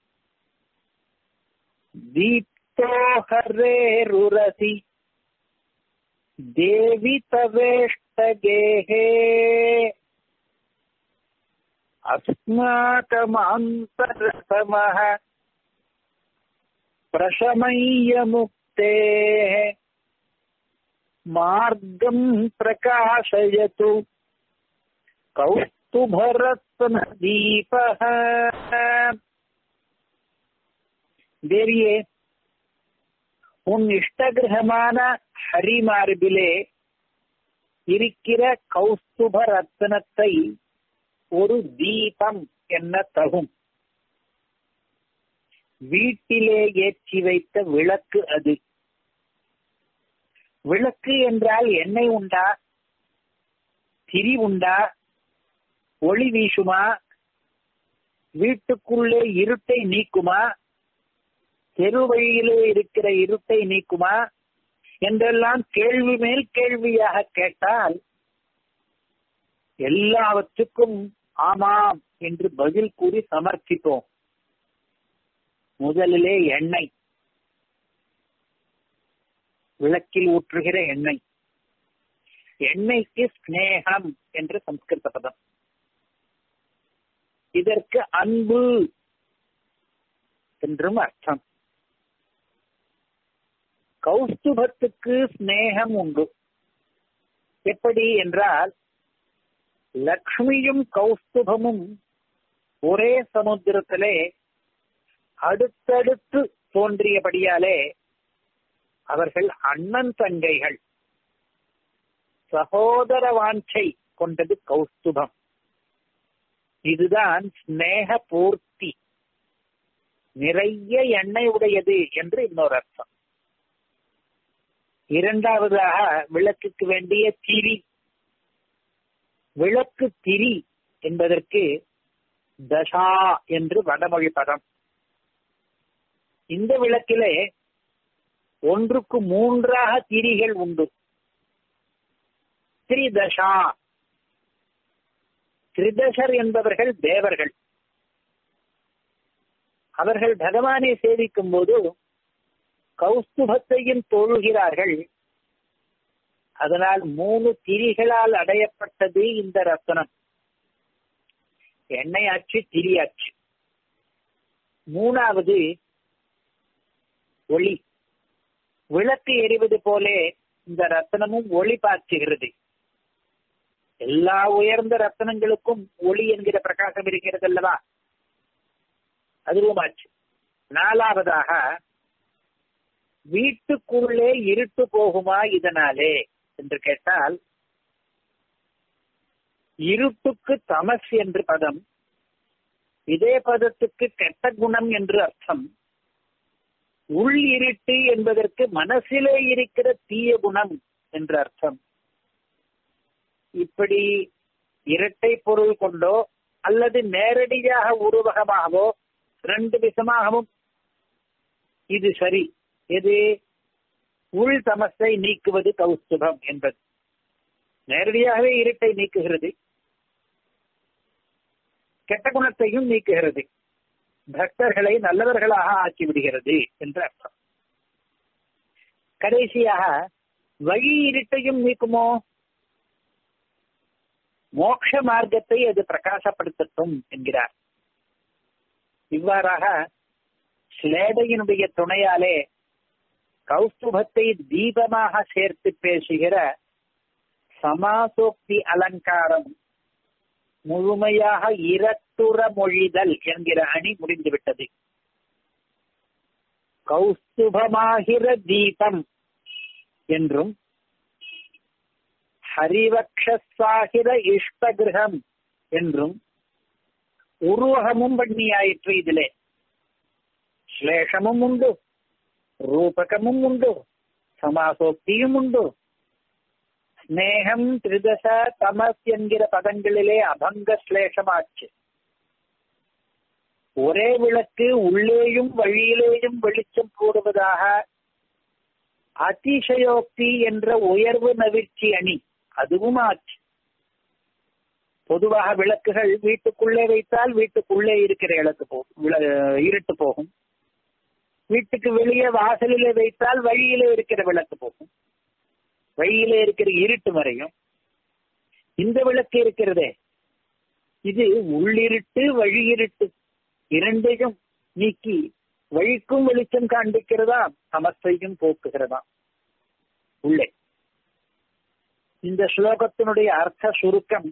दीप्तो हरेरुरसि देवि तवेष्टगेः अस्माकमान्तरतमः प्रशमय्य मुक्तेः मार्गम् प्रकाशयतु கௌஸ்துபரத்ன தீபக தேவியே உன் இஷ்டகிரகமான ஹரிமார்பிலே இருக்கிற கௌஸ்துப ரத்னத்தை ஒரு தீபம் என்ன தகும் வீட்டிலே ஏற்றி வைத்த விளக்கு அது விளக்கு என்றால் எண்ணெய் உண்டா திரி உண்டா ஒளி வீசுமா வீட்டுக்குள்ளே இருட்டை நீக்குமா தெரு வழியிலே இருக்கிற இருட்டை நீக்குமா என்றெல்லாம் கேள்வி மேல் கேள்வியாக கேட்டால் எல்லாவற்றுக்கும் ஆமாம் என்று பதில் கூறி சமர்ப்பிப்போம் முதலிலே எண்ணெய் விளக்கில் ஊற்றுகிற எண்ணெய் எண்ணெய்க்கு ஸ்னேகம் என்று சம்ஸ்கிருத பதம் இதற்கு அன்பு என்றும் அர்த்தம் கௌஸ்துபத்துக்கு ஸ்னேகம் உண்டு எப்படி என்றால் லக்ஷ்மியும் கௌஸ்துபமும் ஒரே சமுத்திரத்திலே அடுத்தடுத்து தோன்றியபடியாலே அவர்கள் அண்ணன் தங்கைகள் சகோதர வாஞ்சை கொண்டது கௌஸ்துபம் இதுதான் ஸ்னேக பூர்த்தி நிறைய எண்ணெய் உடையது என்று இன்னொரு அர்த்தம் இரண்டாவதாக விளக்குக்கு வேண்டிய திரி விளக்கு திரி என்பதற்கு தசா என்று வடமொழி பதம் இந்த விளக்கிலே ஒன்றுக்கு மூன்றாக திரிகள் உண்டு திரிதசா திரிதசர் என்பவர்கள் தேவர்கள் அவர்கள் பகவானை சேவிக்கும் போது கௌஸ்துபத்தையும் தொழுகிறார்கள் அதனால் மூணு திரிகளால் அடையப்பட்டது இந்த ரத்தனம் எண்ணெயாச்சு திரியாச்சு மூணாவது ஒளி விளக்கு எரிவது போலே இந்த ரத்தனமும் ஒளி பாய்ச்சுகிறது எல்லா உயர்ந்த ரத்தனங்களுக்கும் ஒளி என்கிற பிரகாசம் இருக்கிறது அல்லவா அதுவும் ஆச்சு நாலாவதாக வீட்டுக்குள்ளே இருட்டு போகுமா இதனாலே என்று கேட்டால் இருட்டுக்கு தமஸ் என்று பதம் இதே பதத்துக்கு கெட்ட குணம் என்று அர்த்தம் உள் இருட்டு என்பதற்கு மனசிலே இருக்கிற தீய குணம் என்று அர்த்தம் இப்படி இரட்டை பொருள் கொண்டோ அல்லது நேரடியாக உருவகமாகவோ ரெண்டு விதமாகவும் இது சரி எது உள் தமசை நீக்குவது கௌஸ்துபம் என்பது நேரடியாகவே இருட்டை நீக்குகிறது கெட்ட குணத்தையும் நீக்குகிறது பக்தர்களை நல்லவர்களாக ஆக்கிவிடுகிறது என்று அர்த்தம் கடைசியாக வழி இருட்டையும் நீக்குமோ மோட்ச மார்க்கத்தை அது பிரகாசப்படுத்தட்டும் என்கிறார் இவ்வாறாக ஸ்லேடையினுடைய துணையாலே கௌஸ்துபத்தை தீபமாக சேர்த்து பேசுகிற சமாசோக்தி அலங்காரம் முழுமையாக இரட்டுற மொழிதல் என்கிற அணி முடிந்துவிட்டது கௌஸ்துபமாகிற தீபம் என்றும் ஹரிவக்ஷாகிற இஷ்டகிரகம் என்றும் உருவகமும் பண்ணியாயிற்று இதிலே ശ്ലേഷമും ഉണ്ട് രൂപകമും ഉണ്ട് സമാസോക്തിയും ഉണ്ട് സ്നേഹം ത്രിദശ തമസ് എன்கிற பதங்களிலே அபங்க ஸ்லேஷமாச்சு ஒரே விளக்கு உள்ளேயும் வழியிலேயும் வெளிச்சம் போடுவதாக அதிசயோக்தி என்ற உயர்வு நவிர்ச்சி அணி அதுவும் ஆச்சு பொதுவாக விளக்குகள் வீட்டுக்குள்ளே வைத்தால் வீட்டுக்குள்ளே இருக்கிற இலக்கு போகும் இருட்டு போகும் வீட்டுக்கு வெளியே வாசலிலே வைத்தால் வழியிலே இருக்கிற விளக்கு போகும் வழியிலே இருக்கிற இருட்டு மறையும் இந்த விளக்கு இருக்கிறதே இது உள்ளிருட்டு வழி இருட்டு இரண்டையும் நீக்கி வழிக்கும் வெளிச்சம் காண்பிக்கிறதா சமஸ்தையும் போக்குகிறதா உள்ளே இந்த ஸ்லோகத்தினுடைய அர்த்த சுருக்கம்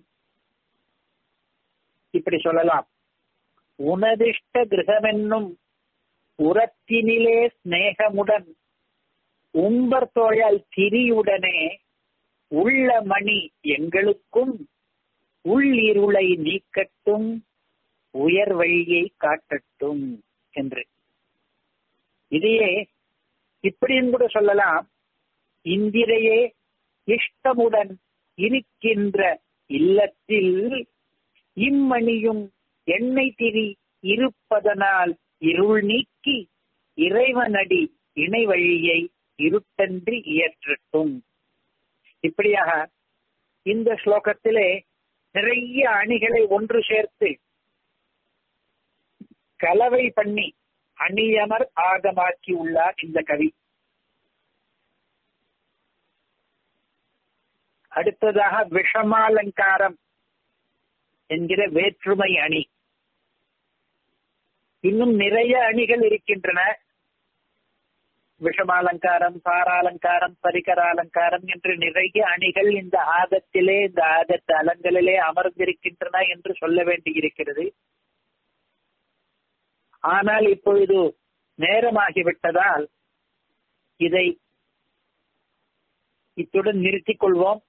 இப்படி சொல்லலாம் உனதிஷ்ட கிரகமென்னும் உரத்தினிலே ஸ்நேகமுடன் உம்பர் தோழல் திரியுடனே உள்ள மணி எங்களுக்கும் உள்ளிருளை நீக்கட்டும் உயர் வழியை காட்டட்டும் என்று இதையே இப்படியும் கூட சொல்லலாம் இந்திரையே இஷ்டமுடன் இருக்கின்ற இல்லத்தில் இம்மணியும் எண்ணெய் திரி இருப்பதனால் இருள் நீக்கி இறைவனடி இணை வழியை இருட்டன்றி இயற்றட்டும் இப்படியாக இந்த ஸ்லோகத்திலே நிறைய அணிகளை ஒன்று சேர்த்து கலவை பண்ணி அணியமர் ஆகமாக்கி உள்ளார் இந்த கவி அடுத்ததாக விஷமாலங்காரம் என்கிற வேற்றுமை அணி இன்னும் நிறைய அணிகள் இருக்கின்றன விஷமாலங்காரம் சாராலங்காரம் பரிகராலங்காரம் என்று நிறைய அணிகள் இந்த ஆகத்திலே இந்த ஆகத்து அலங்களிலே அமர்ந்திருக்கின்றன என்று சொல்ல வேண்டியிருக்கிறது ஆனால் இப்பொழுது நேரமாகிவிட்டதால் இதை இத்துடன் நிறுத்திக் கொள்வோம்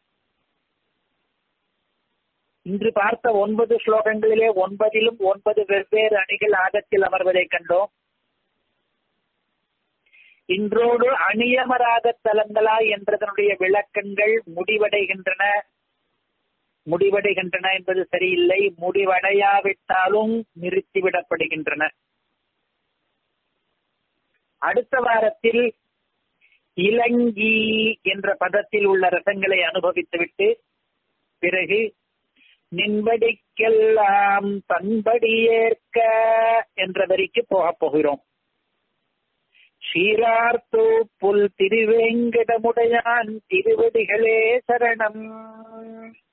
இன்று பார்த்த ஒன்பது ஸ்லோகங்களிலே ஒன்பதிலும் ஒன்பது வெவ்வேறு அணிகள் ஆகத்தில் அமர்வதை கண்டோம் இன்றோடு அணியமராக தலங்களா என்றதனுடைய விளக்கங்கள் முடிவடைகின்றன முடிவடைகின்றன என்பது சரியில்லை முடிவடையாவிட்டாலும் நிறுத்திவிடப்படுகின்றன அடுத்த வாரத்தில் இலங்கி என்ற பதத்தில் உள்ள ரசங்களை அனுபவித்துவிட்டு பிறகு நின்படிக்கெல்லாம் தன்படி ஏற்க என்ற வரிக்கு போகப் போகிறோம் சீரார்த்தோ புல் திருவேங்கடமுடையான் திருவடிகளே சரணம்